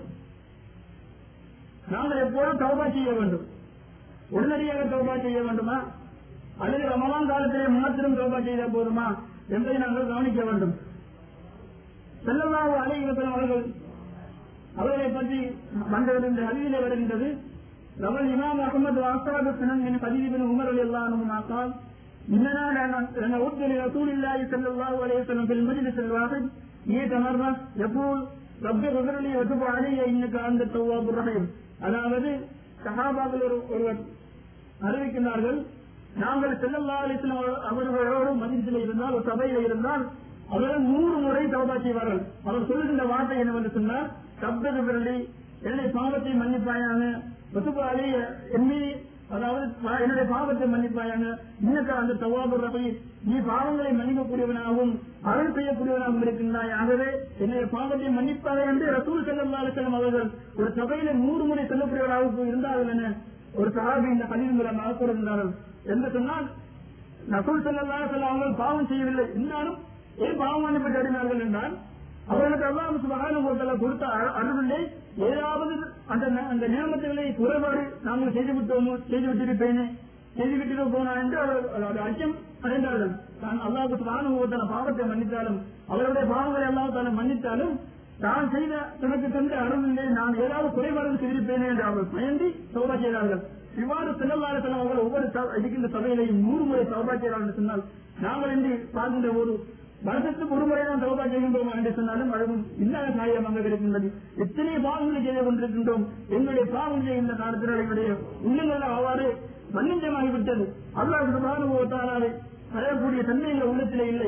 நாங்கள் எப்போதும் தௌபா செய்ய வேண்டும் உடனடியாக தௌபா செய்ய வேண்டுமா அல்லது ரமலான் காலத்திலே மாத்திரம் தௌபா செய்த போதுமா என்பதை நாங்கள் கவனிக்க வேண்டும் செல்லல்லாஹு அலைஹி வஸல்லம் அவர்கள் அவர்களை பற்றி வந்தது இந்த ஹதீஸிலே வருகின்றது ரவல் இமாம் அகமது அஸ்ராபு சுனன் மின் ஹதீஸ் பின் உமர் ரலியல்லாஹு அன்ஹு قال إننا لنعد لرسول الله صلى الله عليه وسلم في المجلس الواحد مئة مرة يقول رب اغفر لي وتب علي إنك أنت التواب الرحيم அதாவது சஹாபாக்கள் ஒரு ஒருவர் அறிவிக்கின்றார்கள் நாங்கள் செல்லல்லா அலிஸ்லாம் அவர்களோடு மதியத்தில் இருந்தால் ஒரு சபையில் இருந்தால் அவர்கள் நூறு முறை தௌபா செய்வார்கள் அவர் சொல்லுகின்ற வார்த்தை என்னவென்று சொன்னால் சப்தது விரலி என்னுடைய பாவத்தை மன்னிப்பாயாக வசுபாலி என் மீது அதாவது பா- என்னுடைய பாவத்தை மன்னிப்பாயாக இன்னக்கு அந்த தவாபு ரபி நீ பாவங்களை மன்னிக்கக்கூடியவனாகவும் அருள் செய்யக்கூடியவனாகவும் இருக்கின்றாய் ஆகவே என்னுடைய பாவத்தை மன்னிப்பாக என்று ரசூல் செல்லம் அலிசல்லம் அவர்கள் ஒரு சபையில நூறு முறை சொல்லக்கூடியவராக இருந்தார்கள் என ஒரு சகாபி இந்த பதிவு மூலமாக கூறுகின்றார்கள் என்று சொன்னால் ரசூல் செல்லல்லாஹு அலைஹி அவர்கள் பாவம் செய்யவில்லை இருந்தாலும் ஏன் பாவம் மன்னிப்பு தேடினார்கள் என்றால் அவர்களுக்கு அல்லாஹ் சுபஹானஹு வ தஆலா கொடுத்த அரு- அருளிலே ஏதாவது அந்த ந- அந்த நியமத்துகளை குறைபாடு நாங்கள் செய்து விட்டோமோ செய்து விட்டிருப்பேனே செய்து விட்டு போனா என்று அவர் அவர் அச்சம் அடைந்தார்கள் தான் அல்லாஹ் சுபஹானஹு வ தஆலா பாவத்தை மன்னித்தாலும் அவருடைய பாவங்களை அல்லாஹ் தஆலா மன்னித்தாலும் தான் செய்த தனக்கு தந்த அருளிலே நான் ஏதாவது குறைபாடு செய்திருப்பேனே என்று அவர் பயந்து சௌபா செய்தார்கள் இவ்வாறு செல்லல்லாரத்தில் அவர்கள் ஒவ்வொரு ச- இருக்கின்ற சபையிலையும் நூறு முறை சௌபா செய்கிறார்கள் என்று சொன்னால் நாங்கள் என்று பார்க்கின்ற ஒரு வருடத்துக்கு ஒரு முறை தான் சௌபா செய்கின்றோம் என்று சொன்னாலும் அதுவும் இல்லாத காரியமாக இருக்கின்றது எத்தனை பாவங்களை செய்து கொண்டிருக்கின்றோம் எங்களுடைய பாவம் செய்கின்ற காலத்தில் எங்களுடைய உள்ளங்கள் அவ்வாறு மன்னிஞ்சமாகிவிட்டது அல்லாஹ் சுபானுபவத்தாலே அடையக்கூடிய தன்மை எங்கள் உள்ளத்திலே இல்லை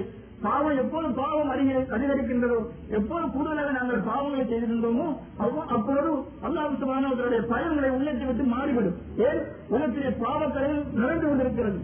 பாவம் எப்போது பாவம் அதிக அதிகரிக்கின்றதோ எப்போது கூடுதலாக நாங்கள் பாவங்களை செய்திருந்தோமோ அப்போ- அப்போது அல்லாஹ் சுபானவர்களுடைய பயன்களை உள்ளத்தை விட்டு மாறிவிடும் ஏன் உலகத்திலே பாவக்கரையில் நிறைந்து கொண்டிருக்கிறது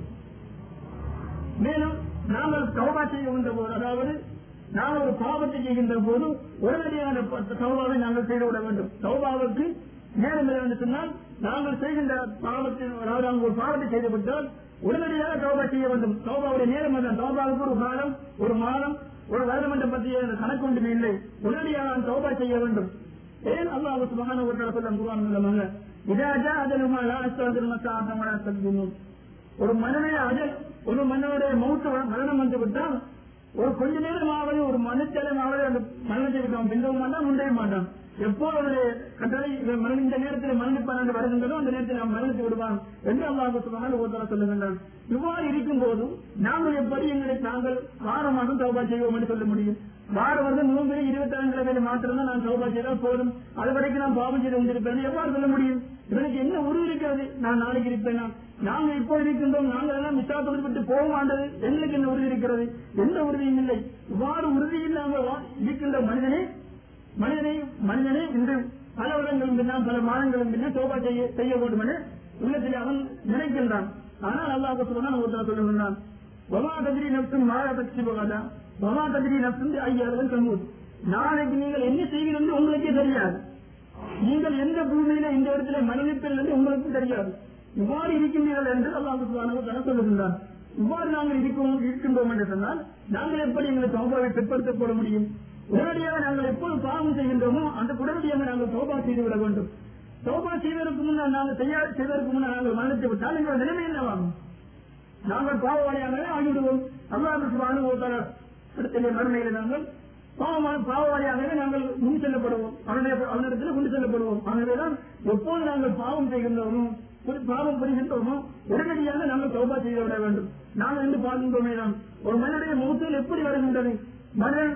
மேலும் நாங்கள் தௌபா செய்கின்ற போது அதாவது நாங்கள் ஒரு பாவத்தை செய்கின்ற போது உடனடியான தௌபாவை நாங்கள் செய்துவிட வேண்டும் தௌபாவுக்கு நேரம் இல்லை என்று சொன்னால் நாங்கள் செய்கின்ற பாவத்தில் அதாவது நாங்கள் ஒரு பாவத்தை செய்துவிட்டால் உடனடியாக தௌபா செய்ய வேண்டும் தௌபாவுடைய நேரம் அல்ல தௌபாவுக்கு ஒரு காலம் ஒரு மாதம் ஒரு வருடம் என்ற பற்றிய கணக்கு ஒன்றுமே இல்லை உடனடியாக நான் தௌபா செய்ய வேண்டும் ஏன் அல்லாஹ் சுபஹானஹு வ தஆலா சொல்லும் குர்ஆன் மூலமாக இதா ஜா அஜலுமா லா அஸ்தகிரு மசாஅத வலா தக்திமுன் ஒரு மனிதனுடைய அஜல் ஒரு மனிதனுடைய மௌத்து வ- மரணம் வந்து விட்டால் ஒரு கொஞ்ச நேரமாவது ஒரு மனுச்சலமாவது அந்த மரணத்தை விட்டு பிந்தவும் மாட்டான் முந்தைய மாட்டான் எப்போ அவருடைய கட்டளை இவன் மரண- இந்த நேரத்தில் மரணிப்பான் என்று வருகின்றதோ அந்த நேரத்தில் அவன் மரணித்து விடுவான் என்று அல்லாஹ் சுபஹானஹு வ தஆலா சொல்லுகின்றான் இவ்வாறு இருக்கும் போது நாங்கள் எப்படி எங்களை நாங்கள் வாரம் மாதம் தௌபா செய்வோம் என்று சொல்ல முடியும் வாரம் வந்து நோம்பு இருபத்தி ஆறு கிழமையில மாத்திரம் தான் நான் சௌபா செய்தால் போதும் அது வரைக்கும் நான் பாவம் செய்து வந்திருப்பேன் எவ்வாறு சொல்ல முடியும் இவனுக்கு என்ன உறுதி இருக்கிறது நான் நாளைக்கு இருப்பேனா நாங்கள் இப்போ இருக்கின்றோம் நாங்கள் எல்லாம் மிசாத்தோடு விட்டு போக மாட்டது எங்களுக்கு என்ன உறுதி இருக்கிறது எந்த உறுதியும் இல்லை இவ்வாறு உறுதி இல்லாமல் வா- இருக்கின்ற மனிதனே மனிதனை மனிதனே இன்று பல வருடங்களும் பின்னால் பல மாதங்களும் பின்னால் சோபா செய்ய செய்ய வேண்டும் என உள்ளத்தில் அவன் நினைக்கின்றான் ஆனால் அல்லாஹ் சொல்லுவான் ஒருத்தர் சொல்லுகின்றான் ஒமா ததிரி நப்சும் மாற பற்றி போகாதா ஒமா ததிரி நப்சும் ஐயாயிரம் கம்மூர் நாளைக்கு நீங்கள் என்ன செய்வீர்கள் என்று உங்களுக்கே தெரியாது நீங்கள் எந்த பூமியில இந்த இடத்துல மரணிப்பீர்கள் என்று உங்களுக்கும் தெரியாது இவ்வாறு இருக்கின்றீர்கள் என்று அல்லாஹ் சுப்ஹானஹு வ சொல்லுகின்றான் இவ்வாறு நாங்கள் இருக்கோம் இருக்கின்றோம் என்று சொன்னால் நாங்கள் எப்படி எங்களை சௌபாவை பிற்படுத்தப் போட முடியும் உடனடியாக நாங்கள் எப்போது பாவம் செய்கின்றோமோ அந்த உடனடியாக நாங்கள் சௌபா செய்து விட வேண்டும் சௌபா செய்வதற்கு முன்னால் நாங்கள் செய்ய செய்வதற்கு முன்னால் நாங்கள் மரணித்து விட்டால் எங்கள் நிலைமை என்னவாகும் நாங்கள் பாவவாளியாகவே ஆகிவிடுவோம் அல்லாஹ் சுப்ஹானஹு வ தஆலா இடத்திலே மறுமையில நாங்கள் பாவமா பாவவாளியாகவே நாங்கள் முன் செல்லப்படுவோம் அவனுடைய அவனிடத்தில் கொண்டு செல்லப்படுவோம் ஆகவேதான் எப்போது நாங்கள் பாவம் செய்கின்றோமோ புரி- பாவம் புரிகின்றோமோ உடனடியாக நாங்கள் சௌபா செய்து விட வேண்டும் நாங்கள் என்று பார்க்கின்றோமே தான் ஒரு மனிதனுடைய முகத்தில் எப்படி வருகின்றது மனிதன்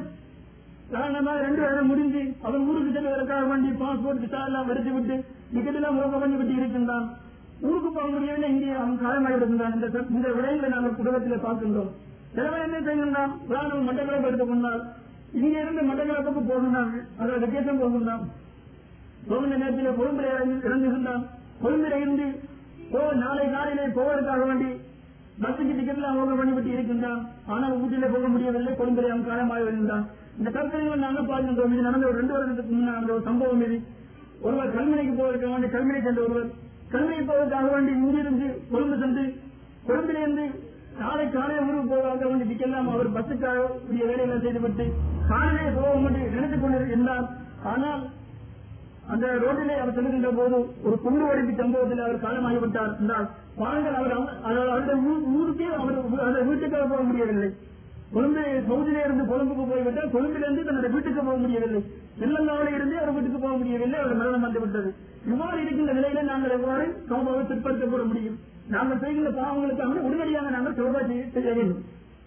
காரணமாக ரெண்டு வருடம் முடிஞ்சு அவன் ஊருக்கு செல்வதற்காக வேண்டி பாஸ்போர்ட் விசா எல்லாம் வருத்தி விட்டு டிக்கெட் எல்லாம் முக பண்ணி விட்டு இருக்கின்றான் ஊருக்கு போக முடியவில்லை இங்கே அவன் காலமாக இருந்தான் இந்த இந்த விடயங்களை நாங்கள் குடும்பத்தில் பார்க்கின்றோம் சிலவன் என்ன செய்கின்றான் உதாரணம் மட்டக்களப்பு எடுத்துக் கொண்டால் இங்கே இருந்து மட்டக்களப்புக்கு போகின்றான் அதாவது வெக்கேஷன் போகின்றான் போகின்ற நேரத்தில் கொழும்பில் இறங்கி இறங்குகின்றான் கொழும்பில் இருந்து போ நாளை காலையிலே போவதற்காக வேண்டி பஸ்ஸுக்கு டிக்கெட்ல அவங்க பண்ணிவிட்டு இருக்கின்றான் ஆனால் ஊட்டியில போக முடியவில்லை கொழும்பிலே அவன் காலமாக வருகின்றான் இந்த கற்பனைகள் நாங்கள் பார்க்கின்றோம் இது நடந்த ஒரு ரெண்டு வருடத்துக்கு முன்னால் நடந்த ஒரு சம்பவம் இது ஒருவர் கல்முனைக்கு போவதற்கு வேண்டி கல்முனை சென்ற ஒருவர் கல்முனை போவதற்காக வேண்டி இங்கிருந்து கொழும்பு சென்று கொழும்பிலிருந்து நாளை காலை ஊருக்கு போவதாக வேண்டி டிக்கெல்லாம் அவர் பஸ்ஸுக்காக உரிய வேலையெல்லாம் செய்துவிட்டு காலையிலே போவோம் என்று நினைத்துக் கொண்டிருந்தார் ஆனால் அந்த ரோட்டிலே அவர் செல்கின்ற போது ஒரு குண்டு வெடிப்பு சம்பவத்தில் அவர் காலமாகிவிட்டார் என்றால் பாருங்கள் அவர் அவ- அதாவது அவருடைய ஊ- ஊருக்கே அவர் அந்த வீட்டுக்காக போக முடியவில்லை கொழும்பு சவுதியிலே இருந்து கொழும்புக்கு போய்விட்டால் கொழும்பிலிருந்து தன்னுடைய வீட்டுக்கு போக முடியவில்லை வெள்ளங்காவில இருந்து அவர் வீட்டுக்கு போக முடியவில்லை அவர் மரணம் வந்துவிட்டது இவ்வாறு இருக்கின்ற நிலையில நாங்கள் எவ்வாறு சோபாவை பிற்படுத்தப்பட முடியும் நாங்கள் செய்கின்ற பாவங்களுக்காக உடனடியாக நாங்கள் சோபா செய்ய செய்ய வேண்டும்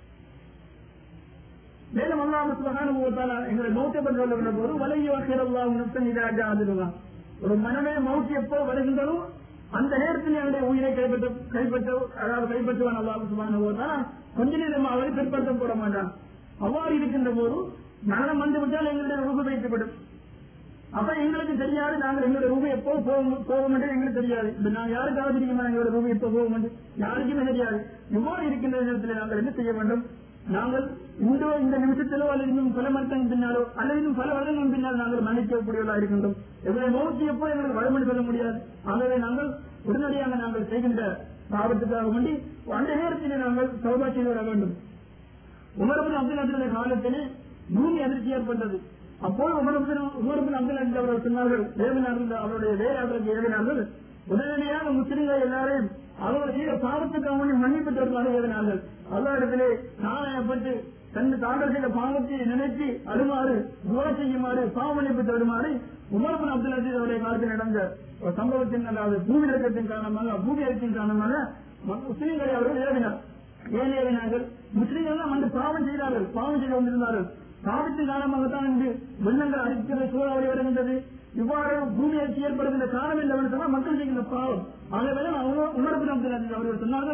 மேலும் அல்லாஹ் சுபஹானஹு வ தஆலா எங்களை மௌத்தை பற்றி சொல்லுகிற போது வலையு அல்லாஹ் நஃப்ஸன் இதா ஜாஅதுஹா ஒரு மனமே மௌத் எப்போ வருகின்றதோ அந்த நேரத்தில் என்னுடைய உயிரை கைப்பற்ற கைப்பற்ற அதாவது கைப்பற்றுவான் அல்லாஹ் சுபஹானஹு வ தஆலா கொஞ்ச நேரம் அவரை பிற்படுத்த போட மாட்டான் அவ்வாறு இருக்கின்ற போது மரணம் வந்து விட்டால் எங்களுடைய ரூபு வைக்கப்படும் அப்ப எங்களுக்கு தெரியாது நாங்கள் எங்களுடைய ரூபை எப்போ போகும் போகும் என்று எங்களுக்கு தெரியாது இப்ப நான் யாருக்காவது தெரியுமா எங்களுடைய ரூபை எப்போ போகும் என்று யாருக்குமே தெரியாது இவ்வாறு இருக்கின்ற நேரத்தில் நாங்கள் என்ன செய்ய வேண்டும் நாங்கள் இந்த இந்த நிமிஷத்திலோ அல்லது இன்னும் பல மருத்துவம் பின்னாலோ அல்லது இன்னும் பல வருடங்கள் பின்னால் நாங்கள் மன்னிக்கக்கூடியவர்களாக இருக்கின்றோம் எங்களுடைய நோக்கி எப்போ எங்களுக்கு வழிமணி சொல்ல முடியாது ஆகவே நாங்கள் உடனடியாக நாங்கள் செய்கின்ற பாவத்துக்காக வேண்டி அந்த நேரத்திலே நாங்கள் சௌபா செய்து வர வேண்டும் உமரபின் அப்துல் அப்துல் காலத்திலே பூமி அதிர்ச்சி ஏற்பட்டது அப்போது உமரபின் உமரபின் அப்துல் அப்துல் அவர்கள் சொன்னார்கள் ஏவினார்கள் அவருடைய வேலையாளர்களுக்கு ஏவினார்கள் உடனடியாக முஸ்லிம்கள் எல்லாரையும் அவர்கள் செய்த பாவத்துக்கு அவனை மன்னிப்பு தருமாறு ஏவினார்கள் அல்லாவிடத்திலே நாணயப்பட்டு தன் தாங்கள் செய்த பாவத்தை நினைத்து அழுமாறு துவா செய்யுமாறு பாவ மன்னிப்பு தருமாறு உமரபின் அப்துல் அஜீஸ் அவருடைய காலத்தில் நடந்த ஒரு சம்பவத்தின் அதாவது பூமி இறக்கத்தின் காரணமாக பூமி இறக்கின் காரணமாக முஸ்லிம்களை அவர்கள் ஏவினார் ஏன் ஏவினார்கள் முஸ்லிம்கள் எல்லாம் வந்து பாவம் செய்தார்கள் பாவம் செய்து வந்திருந்தார்கள் பாவத்தின் காரணமாகத்தான் இன்று வெள்ளங்கள் அடிக்கிற சூழலை வருகின்றது இவ்வாறு பூமி அரிசி ஏற்படுகின்ற காரணம் என்னவென்று சொன்னால் மக்கள் செய்கின்ற பாவம் ஆகவே உணர்வு அவர்கள் சொன்னார்கள்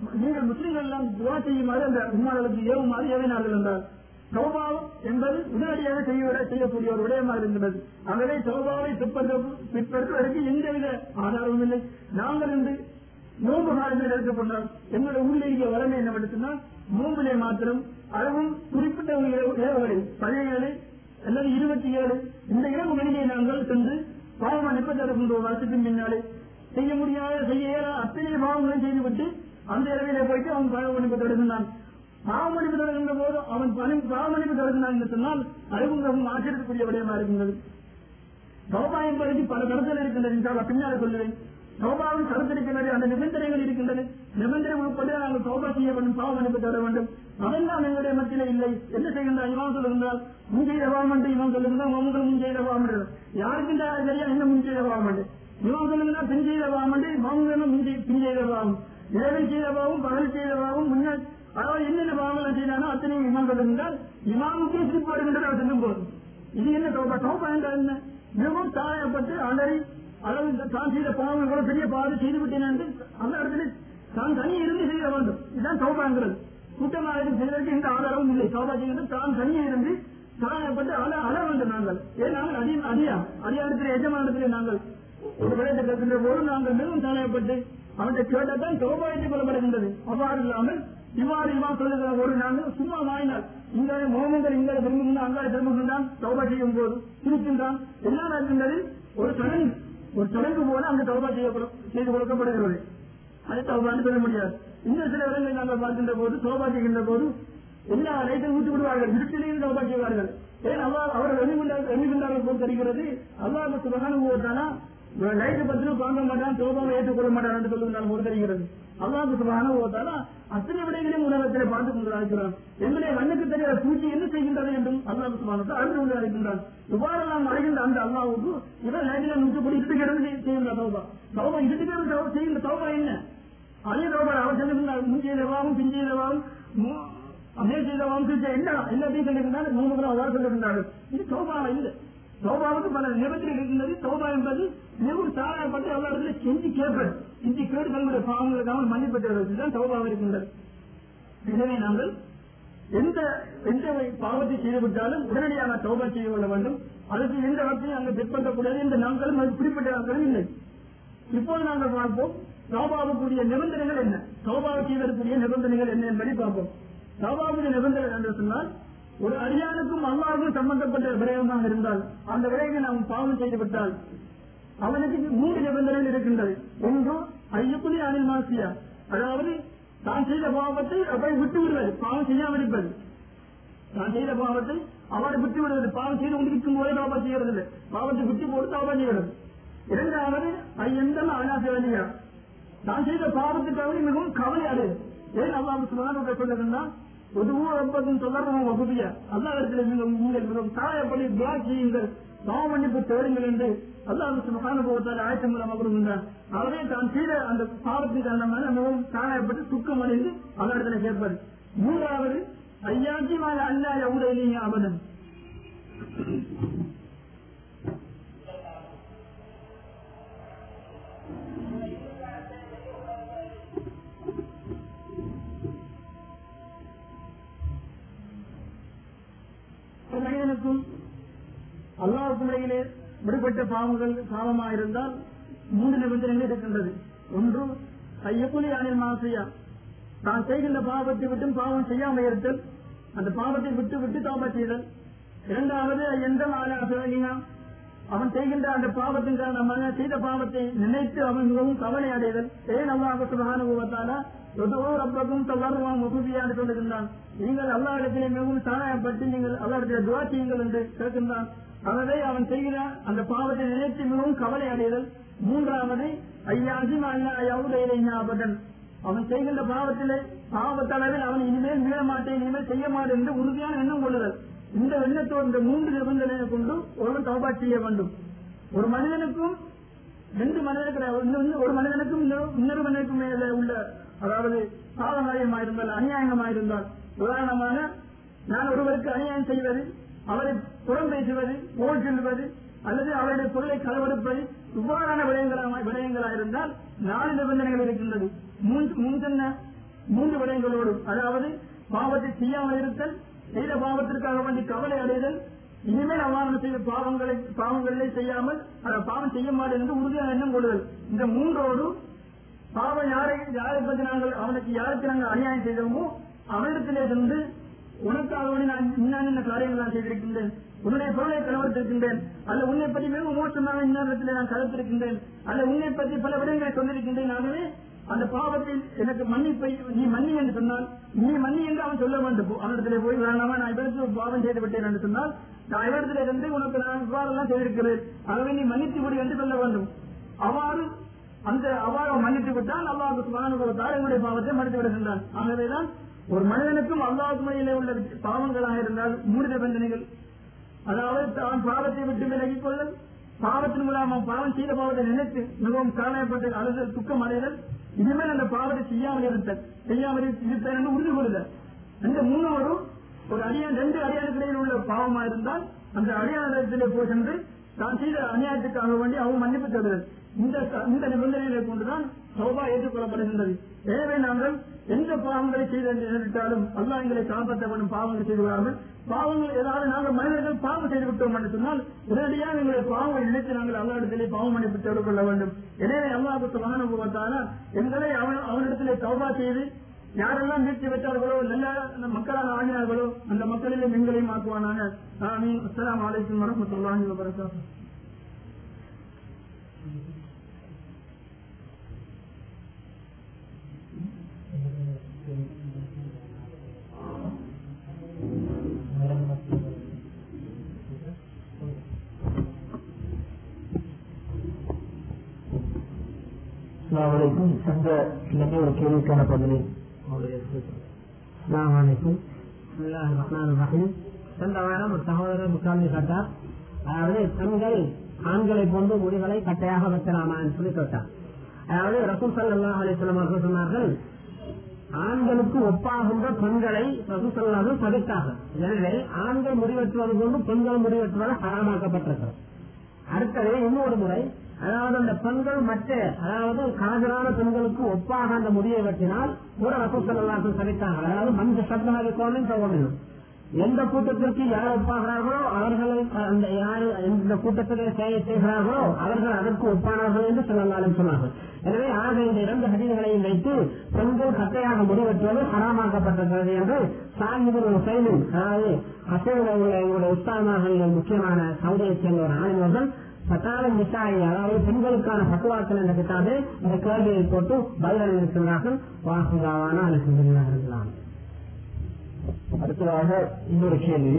நீங்கள் முஸ்லிம்கள் எல்லாம் துவா செய்யுமாறு அந்த உம்மார்களுக்கு ஏவுமாறு ஏவினார்கள் என்றார் சௌபாவம் என்பது உடனடியாக செய்ய செய்யக்கூடிய ஒரு விடயமாக இருந்தது ஆகவே சௌபாவை பிற்பற்ற பிற்படுத்துவதற்கு எந்தவித ஆதாரமும் இல்லை நாங்கள் இன்று நோம்பு காலத்தில் எடுத்துக்கொண்டால் எங்களுடைய உள்ளிருக்கிய வளமை என்னவென்று சொன்னால் நோம்பிலே மாத்திரம் அதுவும் குறிப்பிட்ட ஒரு இரவு- இரவுகளில் பதினேழு அல்லது இருபத்தி ஏழு இந்த இரவு மணியை நாங்கள் சென்று பாவம் அனுப்பத்தருகின்ற ஒரு வருஷத்தின் பின்னாலே செய்ய முடியாத செய்ய இயலாத அத்தனை பாவங்களை செய்துவிட்டு அந்த இரவிலே போயிட்டு அவன் பாவம் அனுப்ப தொடங்கினான் பாவம் அனுப்ப தொடங்குகின்ற போது அவன் பணம் பாவம் அனுப்ப தொடங்கினான் என்று சொன்னால் அதுவும் ரொம்ப ஆச்சரியத்துக்குரிய விடயமா இருக்கின்றது சௌபா என்பதற்கு பல கருத்துகள் இருக்கின்றது என்றால் பின்னால் சொல்லுவேன் சௌபாவின் கருத்து இருக்கின்றது அந்த நிபந்தனைகள் இருக்கின்றது நிபந்தனை உட்பட்டு நாங்கள் சௌபா செய்ய வேண்டும் பாவம் அனுப்பி தர வேண்டும் அதெல்லாம் எங்களுடைய மத்தியில இல்லை என்ன செய்கின்றார் இவன் சொல்லுகின்றால் முன் செய்த பாவம் என்று இவன் சொல்லுகின்றான் உங்கள் முன் செய்த பாவம் என்று யாருக்கும் தெரியா என்ன முன் செய்த பாவம் என்று இவன் சொல்லுகின்றான் பின் செய்த பாவம் என்று மௌனம் முன் செய்- பின் செய்த பாவம் இரவில் செய்த பாவம் பகல் செய்த பாவம் முன்னால் அதாவது என்னென்ன பாவங்கள் செய்தானோ அத்தனையும் இமாம் சொல்லுகின்றால் இமாமுக்கே சிரிப்பு வருகின்றது அவர் சொல்லும் போது இது என்ன சௌபா சௌபா என்றால் என்ன மிகவும் தாழப்பட்டு அலறி அளவு இந்த தான் செய்த பாவங்கள் கூட பெரிய பாவம் செய்து விட்டேன் என்று அந்த இடத்துல தான் தனி இருந்து செய்ய வேண்டும் இதுதான் சௌபாங்கிறது கூட்டமாக இருந்து செய்வதற்கு எந்த ஆதாரமும் இல்லை சௌபா செய்வது தான் தனியே இருந்து தாழப்பட்டு அல அல வேண்டும் நாங்கள் ஏன் நாங்கள் அதிகம் அதிகா அதிகாரத்தில் எஜமானத்தில் நாங்கள் ஒரு விடயத்தை கற்கின்ற போது நாங்கள் மிகவும் தாழப்பட்டு அவற்றை கேட்டதான் சௌபாயத்துக் கொள்ளப்படுகின்றது அவ்வாறு இல்லாமல் இவ்வாறு இவா சொல்லுகிற ஒரு நாங்கள் சும்மா வாங்கினார் இங்கே மோகங்கள் இங்கே விரும்புகின்றான் அங்காடி விரும்புகின்றான் சௌபா செய்யும் போது சிரிக்கின்றான் எல்லாம் இருக்கின்றது ஒரு சடங்கு ஒரு சடங்கு போல அங்கு சௌபா செய்யப்படும் செய்து கொடுக்கப்படுகிறது அதை சௌபான்னு சொல்ல முடியாது இன்னும் சில இடங்களில் நாங்கள் பார்க்கின்ற போது சோபா செய்கின்ற போது எல்லா லைட்டும் ஊற்றி விடுவார்கள் இருட்டிலையும் சோபா செய்வார்கள் ஏன் அல்லா அவர் வெளிவிண்டார்கள் போல் தெரிகிறது அல்லாஹ் சுபகான போட்டானா லைட்டு பத்திரம் வாங்க மாட்டான் சோபாவை ஏற்றுக்கொள்ள மாட்டான் என்று சொல்லுகிறான் போல் தெரிகிறது அல்லாஹ் சுபகான போட்டானா அத்தனை விடைகளையும் உலகத்தில் பார்த்துக் கொண்டிருக்கிறான் எங்களுடைய கண்ணுக்கு தெரியாத பூச்சி என்ன செய்கின்றது என்றும் அல்லாஹ் சுபானத்தை அறிந்து கொண்டு இருக்கின்றான் இவ்வாறு நாம் அடைகின்ற அந்த அல்லாவுக்கு இவன் லைட்டில நூற்றுப்படி இட்டுக்கிறது செய்கின்ற சௌபா சௌபா இட்டுக்கிறது செய்கின்ற சௌபா என்ன அதே சௌபா அவர் சொல்லுகின்றார் முன்செய்தவாவும் பின்செய்தவாவும் அதே செய்தவாவும் என்ன எல்லாத்தையும் சொல்லியிருந்தாலும் மூணு அவ்வாறு சொல்லியிருந்தார்கள் இது சௌபாவா இல்லை சௌபாவுக்கு பல நிபந்தனை இருக்கின்றது சௌபா என்பது மிகவும் சாராயப்பட்டு எல்லா இடத்துல செஞ்சு கேட்பது செஞ்சு கேட்டு தங்களுடைய பாவங்களுக்காக மன்னிப்பு தான் சௌபாவா இருக்கின்றது எனவே நாங்கள் எந்த எந்த பாவத்தை செய்துவிட்டாலும் உடனடியாக சௌபா செய்து கொள்ள வேண்டும் அதுக்கு எந்த வகையும் அங்கு பிற்பற்றக்கூடாது இந்த நாட்களும் அது குறிப்பிட்ட நாட்களும் இல்லை இப்போது நாங்கள் பார்ப்போம் சௌபாவுக்குரிய நிபந்தனைகள் என்ன சௌபாவை செய்வதற்குரிய நிபந்தனைகள் என்ன என்பதை பார்ப்போம் சௌபாவுடைய நிபந்தனை என்று சொன்னால் ஒரு அடியானுக்கும் அல்லாவுக்கும் சம்பந்தப்பட்ட விடயமாக இருந்தால் அந்த விடயத்தை நாம் பாவம் செய்து விட்டால் அவனுக்கு மூன்று நிபந்தனைகள் இருக்கின்றது ஒன்று ஐயப்புலி அனில் மாசியா அதாவது தான் செய்த பாவத்தை அவரை விட்டு விடுவது பாவம் செய்யாமல் இருப்பது தான் செய்த பாவத்தை அவரை விட்டு விடுவது பாவம் செய்து கொண்டிருக்கும் போதே தோபா செய்யறதில்லை பாவத்தை விட்டு போட்டு தோபா செய்கிறது இரண்டாவது ஐயந்தம் அனாசவனியா தான் செய்த பாவத்துக்காக மிகவும் கவலை அடையுது ஏன் அல்லாஹ் சுகாதார சொல்லுங்கன்னா பொதுவும் ரொம்பவும் தொடர்பும் வகுதியா அல்லா இடத்துல நீங்கள் நீங்கள் மிகவும் தாயப்படி துவா செய்யுங்கள் பாவ மன்னிப்பு தேடுங்கள் என்று அல்லாஹ் சுகான போகத்தால் ஆயத்தம் மூலமாக கொடுக்கின்றான் ஆகவே தான் செய்த அந்த பாவத்தின் காரணமாக மிகவும் தாயப்பட்டு துக்கம் அடைந்து அல்லா இடத்துல கேட்பார் மூன்றாவது ஐயாச்சி மால அல்லா எவ்வளவு அவதன் ஒரு மனிதனுக்கும் அல்லாவுக்கும் இடையிலே விடுபட்ட பாவங்கள் பாவமாக இருந்தால் மூன்று நிபந்தனைகள் இருக்கின்றது ஒன்று ஐயக்குலி அணில் மாசியா தான் செய்கின்ற பாவத்தை விட்டும் பாவம் செய்யாமல் இருத்தல் அந்த பாவத்தை விட்டு விட்டு தோபா செய்தல் இரண்டாவது எந்த ஆலாசனியா அவன் செய்கின்ற அந்த பாவத்தின் காரணமாக செய்த பாவத்தை நினைத்து அவன் மிகவும் கவலை அடைதல் ஏன் அல்லாஹ் சுபகான உபத்தாலா எதுவோ ரப்பக்கும் தவறுவான் முகுதியான்னு சொல்லுகின்றான் நீங்கள் அல்லா இடத்திலே மிகவும் சாராயப்பட்டு நீங்கள் அல்லா இடத்திலே துவா செய்யுங்கள் என்று கேட்கின்றான் ஆகவே அவன் செய்கிற அந்த பாவத்தை நினைத்து மிகவும் கவலை அடைதல் மூன்றாவது ஐயாசிம் அல்லா யவுடைய ஞாபகன் அவன் செய்கின்ற பாவத்திலே பாவத்தளவில் அவன் இனிமேல் மீள மாட்டேன் இனிமேல் செய்ய மாட்டேன் என்று உறுதியான எண்ணம் கொள்ளுதல் இந்த எண்ணத்தோடு இந்த மூன்று நிபந்தனையை கொண்டு ஒருவன் தௌபா செய்ய வேண்டும் ஒரு மனிதனுக்கும் ரெண்டு மனிதனுக்கு இன்னொன்று ஒரு மனிதனுக்கும் இன்னொரு- இன்னொரு மனிதனுக்கும் மேல உள்ள அதாவது பாவகாரியமாயிருந்தால் அநியாயமாயிருந்தால் உதாரணமாக நான் ஒருவருக்கு அநியாயம் செய்வது அவரை புறம் பேசுவது போல் செல்வது அல்லது அவருடைய பொருளை களவெடுப்பது இவ்வாறான விடயங்களா விடயங்களா இருந்தால் நாலு நிபந்தனைகள் இருக்கின்றது முன் முன் சொன்ன மூன்று விடயங்களோடு அதாவது பாவத்தை செய்யாமல் இருத்தல் செய்த பாவத்திற்காக வேண்டி கவலை அடைதல் இனிமேல் அவ்வாறு செய்த பாவங்களை பாவங்களிலே செய்யாமல் அதை பாவம் செய்ய மாட்டேன் என்று உறுதியான எண்ணம் கொள்ளுதல் இந்த மூன்றோடு பாவம் யாரை யாரை பற்றி நாங்கள் அவனுக்கு யாருக்கு நாங்கள் அநியாயம் செய்தோமோ அவனிடத்திலே சென்று உனக்காக வேண்டி நான் இன்ன காரியங்கள் நான் செய்திருக்கின்றேன் உன்னுடைய பொருளை கலவரத்திருக்கின்றேன் அல்ல உன்னை பற்றி மிகவும் மோசமாக இன்னத்தில் நான் கலத்திருக்கின்றேன் அல்ல உன்னை பற்றி பல விடயங்களை சொல்லியிருக்கின்றேன் ஆகவே அந்த பாவத்தில் எனக்கு மன்னிப்பை நீ மன்னி என்று சொன்னால் நீ மன்னி என்று அவன் சொல்ல வேண்டும் அவனிடத்திலே போய் வேண்டாமா நான் இவருக்கு ஒரு பாவம் செய்து விட்டேன் என்று சொன்னால் நான் இவரிடத்திலே இருந்து உனக்கு நான் இவ்வாறெல்லாம் செய்திருக்கிறேன் ஆகவே நீ மன்னித்து விடு என்று சொல்ல வேண்டும் அவ்வாறு அந்த அவ்வாறு மன்னித்து விட்டால் அல்லாஹு சுபானுபவத்தால் என்னுடைய பாவத்தை மன்னித்து விடுகின்றான் ஆகவேதான் ஒரு மனிதனுக்கும் அல்லாஹ் முறையிலே உள்ள பாவங்களாக இருந்தால் மூணு நிபந்தனைகள் அதாவது தான் பாவத்தை விட்டு விலகிக் கொள்ளல் பாவத்தின் மூலம் அவன் பாவம் செய்த பாவத்தை நினைத்து மிகவும் கவலைப்பட்டு அழுது துக்கம் அடைதல் இனிமேல் அந்த பாவத்தை செய்யாமல் இருத்தல் செய்யாமல் இருத்தல் என்று உறுதி கொள்ளுதல் அந்த மூணோரும் ஒரு அடியான் ரெண்டு அடியானுக்கு இடையில் உள்ள பாவமா இருந்தால் அந்த அடியானத்திலே போய் சென்று தான் செய்த அநியாயத்துக்காக வேண்டி அவன் மன்னிப்பு தருதல் இந்த இந்த நிபந்தனைகளை கொண்டுதான் சோபா ஏற்றுக்கொள்ளப்படுகின்றது எனவே நாங்கள் எந்த பாவங்களை செய்து நேரிட்டாலும் அல்லா எங்களை காப்பாற்ற வேண்டும் பாவங்கள் செய்து விடாமல் பாவங்கள் ஏதாவது நாங்கள் மனிதர்கள் பாவம் செய்து விட்டோம் என்று சொன்னால் உடனடியாக எங்களுடைய பாவங்களை நினைத்து நாங்கள் அல்லா இடத்திலே பாவம் மன்னிப்பு தேடிக் கொள்ள வேண்டும் எனவே அல்லாஹுக்கு வாகன போவத்தால எங்களை அவன் அவனிடத்திலே சௌபா செய்து யாரெல்லாம் வீழ்ச்சி வைத்தார்களோ நல்ல மக்களாக ஆகினார்களோ அந்த மக்களிலே எங்களையும் ஆக்குவானாக ஆமீன் அஸ்லாம் வலைக்கம் வரமத்துல்லாஹி வபரகாத்துஹு அஸ்லாமலைக்கும் சென்ற இலங்கை ஒரு கேள்விக்கான பதிலில் அஸ்லாம் வலைக்கும் பிஸ்மில்லாஹிர் ரஹ்மானிர் ரஹீம் சென்ற வாரம் ஒரு சகோதரர் முக்காமி கேட்டார் அதாவது பெண்கள் ஆண்களை போன்று முடிகளை கட்டையாக வைக்கலாமா என்று சொல்லி கேட்டார் அதாவது ரசூல் சல்லாஹ் அலிஸ்லாம் அவர்கள் சொன்னார்கள் ஆண்களுக்கு ஒப்பாகின்ற பெண்களை ரசூல் சல்லாஹ் தவிர்த்தார்கள் எனவே ஆண்கள் முடிவெட்டுவது கொண்டு பெண்கள் முடிவெட்டுவது ஹராமாக்கப்பட்டிருக்கிறது அடுத்தது இன்னொரு முறை அதாவது அந்த பெண்கள் மற்ற அதாவது காதலான பெண்களுக்கு ஒப்பாக அந்த முடிவை வெட்டினால் கூட ரசூசல்லாசம் சரித்தாங்க அதாவது மஞ்ச சப்தமாக கோணம் சொல்லணும் எந்த கூட்டத்திற்கு யார் ஒப்பாகிறார்களோ அவர்களை அந்த யார் இந்த கூட்டத்திலே சேவை செய்கிறார்களோ அவர்கள் அதற்கு ஒப்பானார்கள் என்று சொல்லலாலும் சொன்னார்கள் எனவே ஆக இந்த இரண்டு ஹதீகளையும் வைத்து பெண்கள் கட்டையாக முடிவெட்டுவது ஹராமாக்கப்பட்டிருக்கிறது என்று சாஹிபுல் சைனின் அதாவது அசைவில் உள்ள எங்களுடைய உஸ்தாதமாக முக்கியமான சவுதியைச் சேர்ந்த ஒரு ஆளுநர்கள் பத்தால மிசாயி அதாவது பெண்களுக்கான பக்குவாக்கள் என்ற கிட்டாது இந்த கேள்வியை போட்டு பதிலளித்திருக்கிறார்கள் வாசுதாவான அலமதுல்லா இருக்கலாம் அடுத்ததாக இன்னொரு கேள்வி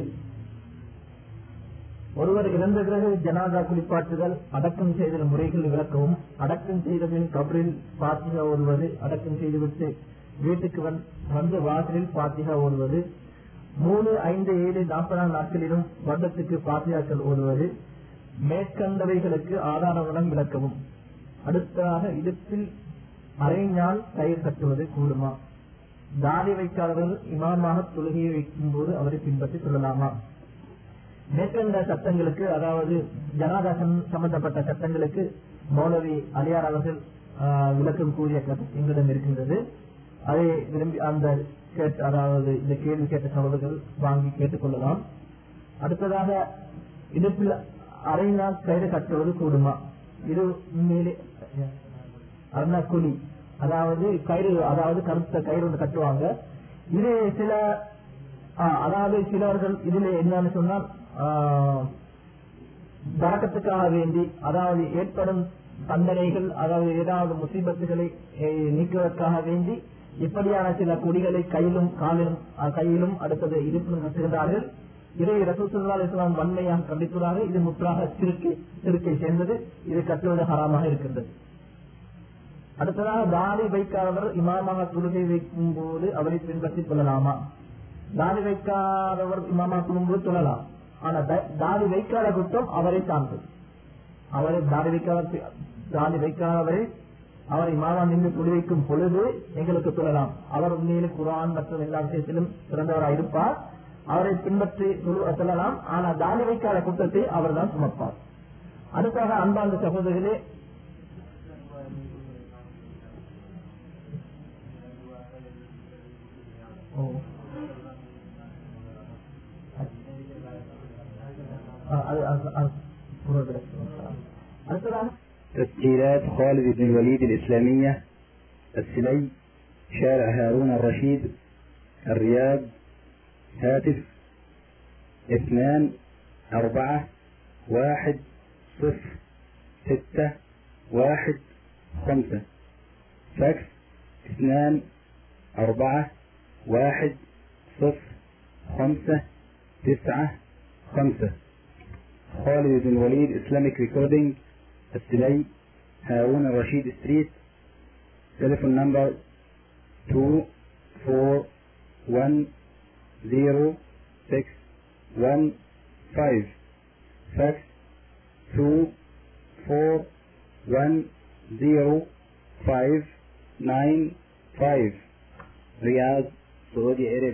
ஒருவர் இறந்த பிறகு ஜனாதா குளிப்பாட்டுதல் அடக்கம் செய்தல் முறைகள் விளக்கவும் அடக்கம் செய்த பின் கபரில் பாத்திகா ஓடுவது அடக்கம் செய்துவிட்டு வீட்டுக்கு வந்- வந்து வாசலில் பாத்திகா ஓடுவது மூணு ஐந்து ஏழு நாற்பதாம் நாட்களிலும் வருடத்துக்கு பாத்தியாக்கள் ஓடுவது மேற்கண்டவைகளுக்கு ஆதாரங்களுடன் விளக்கவும் அடுத்ததாக இடுப்பில் அரைஞால் கயிறு கட்டுவது கூடுமா தாடி வைக்காதவர்கள் இமாமாக தொழுகையை வைக்கும் போது அவரை பின்பற்றி சொல்லலாமா மேற்கண்ட சட்டங்களுக்கு அதாவது ஜனாதாசன் சம்பந்தப்பட்ட சட்டங்களுக்கு மௌலவி அலியார் அவர்கள் ஆஹ், விளக்கம் கூறிய கருத்து எங்களிடம் இருக்கின்றது அதை விரும்பி அந்த கேட்ட அதாவது இந்த கேள்வி கேட்ட சகோதரர்கள் வாங்கி கேட்டுக்கொள்ளலாம் அடுத்ததாக இடுப்பில் அரை நாள் கயிறு கட்டுவது கூடுமா இது உண்மையிலே அருணாக்குழி அதாவது கயிறு அதாவது கருத்த கயிறு ஒன்று கட்டுவாங்க இது சில ஆ, அதாவது சிலவர்கள் இதுல என்னன்னு சொன்னால் ஆ, வரக்கத்துக்காக வேண்டி அதாவது ஏற்படும் தண்டனைகள் அதாவது ஏதாவது முசீபத்துகளை eh, நீக்குவதற்காக வேண்டி இப்படியான சில கொடிகளை கையிலும் காலிலும் ஆ, கையிலும் அடுத்தது இடுப்பிலும் கட்டுகிறார்கள் இதை ரசூசுல்லா இஸ்லாம் வன்மையாக கண்டித்துள்ளார்கள் இது முற்றாக சிறுக்கை சிறுக்கை சேர்ந்தது இது கட்டுவது ஹராமாக இருக்கின்றது அடுத்ததாக தாடி வைக்காதவர் இமாமாக தொழுகை வைக்கும் போது அவரை பின்பற்றிக் கொள்ளலாமா தாடி வைக்காதவர் இமாமா தொழும்போது தொழலாம் ஆனா த- தாடி வைக்காத குற்றம் அவரை சார்ந்தது அவரை தாடி வைக்காத தாடி வைக்காதவரை அவர் இமாமா நின்று தொழி வைக்கும் பொழுது எங்களுக்கு தொழலாம் அவர் உண்மையிலே குரான் மற்றும் எல்லா விஷயத்திலும் சிறந்தவராக இருப்பார் அவரை பின்பற்றி தொழு- சொல்லலாம் ஆனா தாடி வைக்காத குற்றத்தை அவர்தான் சுமப்பார் அடுத்தாக அன்பார்ந்த சகோதரர்களே அடுத்ததாக تسجيلات خالد بن الوليد الإسلامية السلي شارع هارون الرشيد الرياض هاتف اثنان أربعة واحد صفر ستة واحد خمسة فاكس اثنان أربعة واحد صفر خمسة تسعة خمسة خالد بن الوليد إسلاميك ريكوردينج السلي هارون الرشيد ستريت تليفون نمبر 2 4 1 0 6 1 5 fax 2 4 1 0 5 9 5 رياض سعودي عرب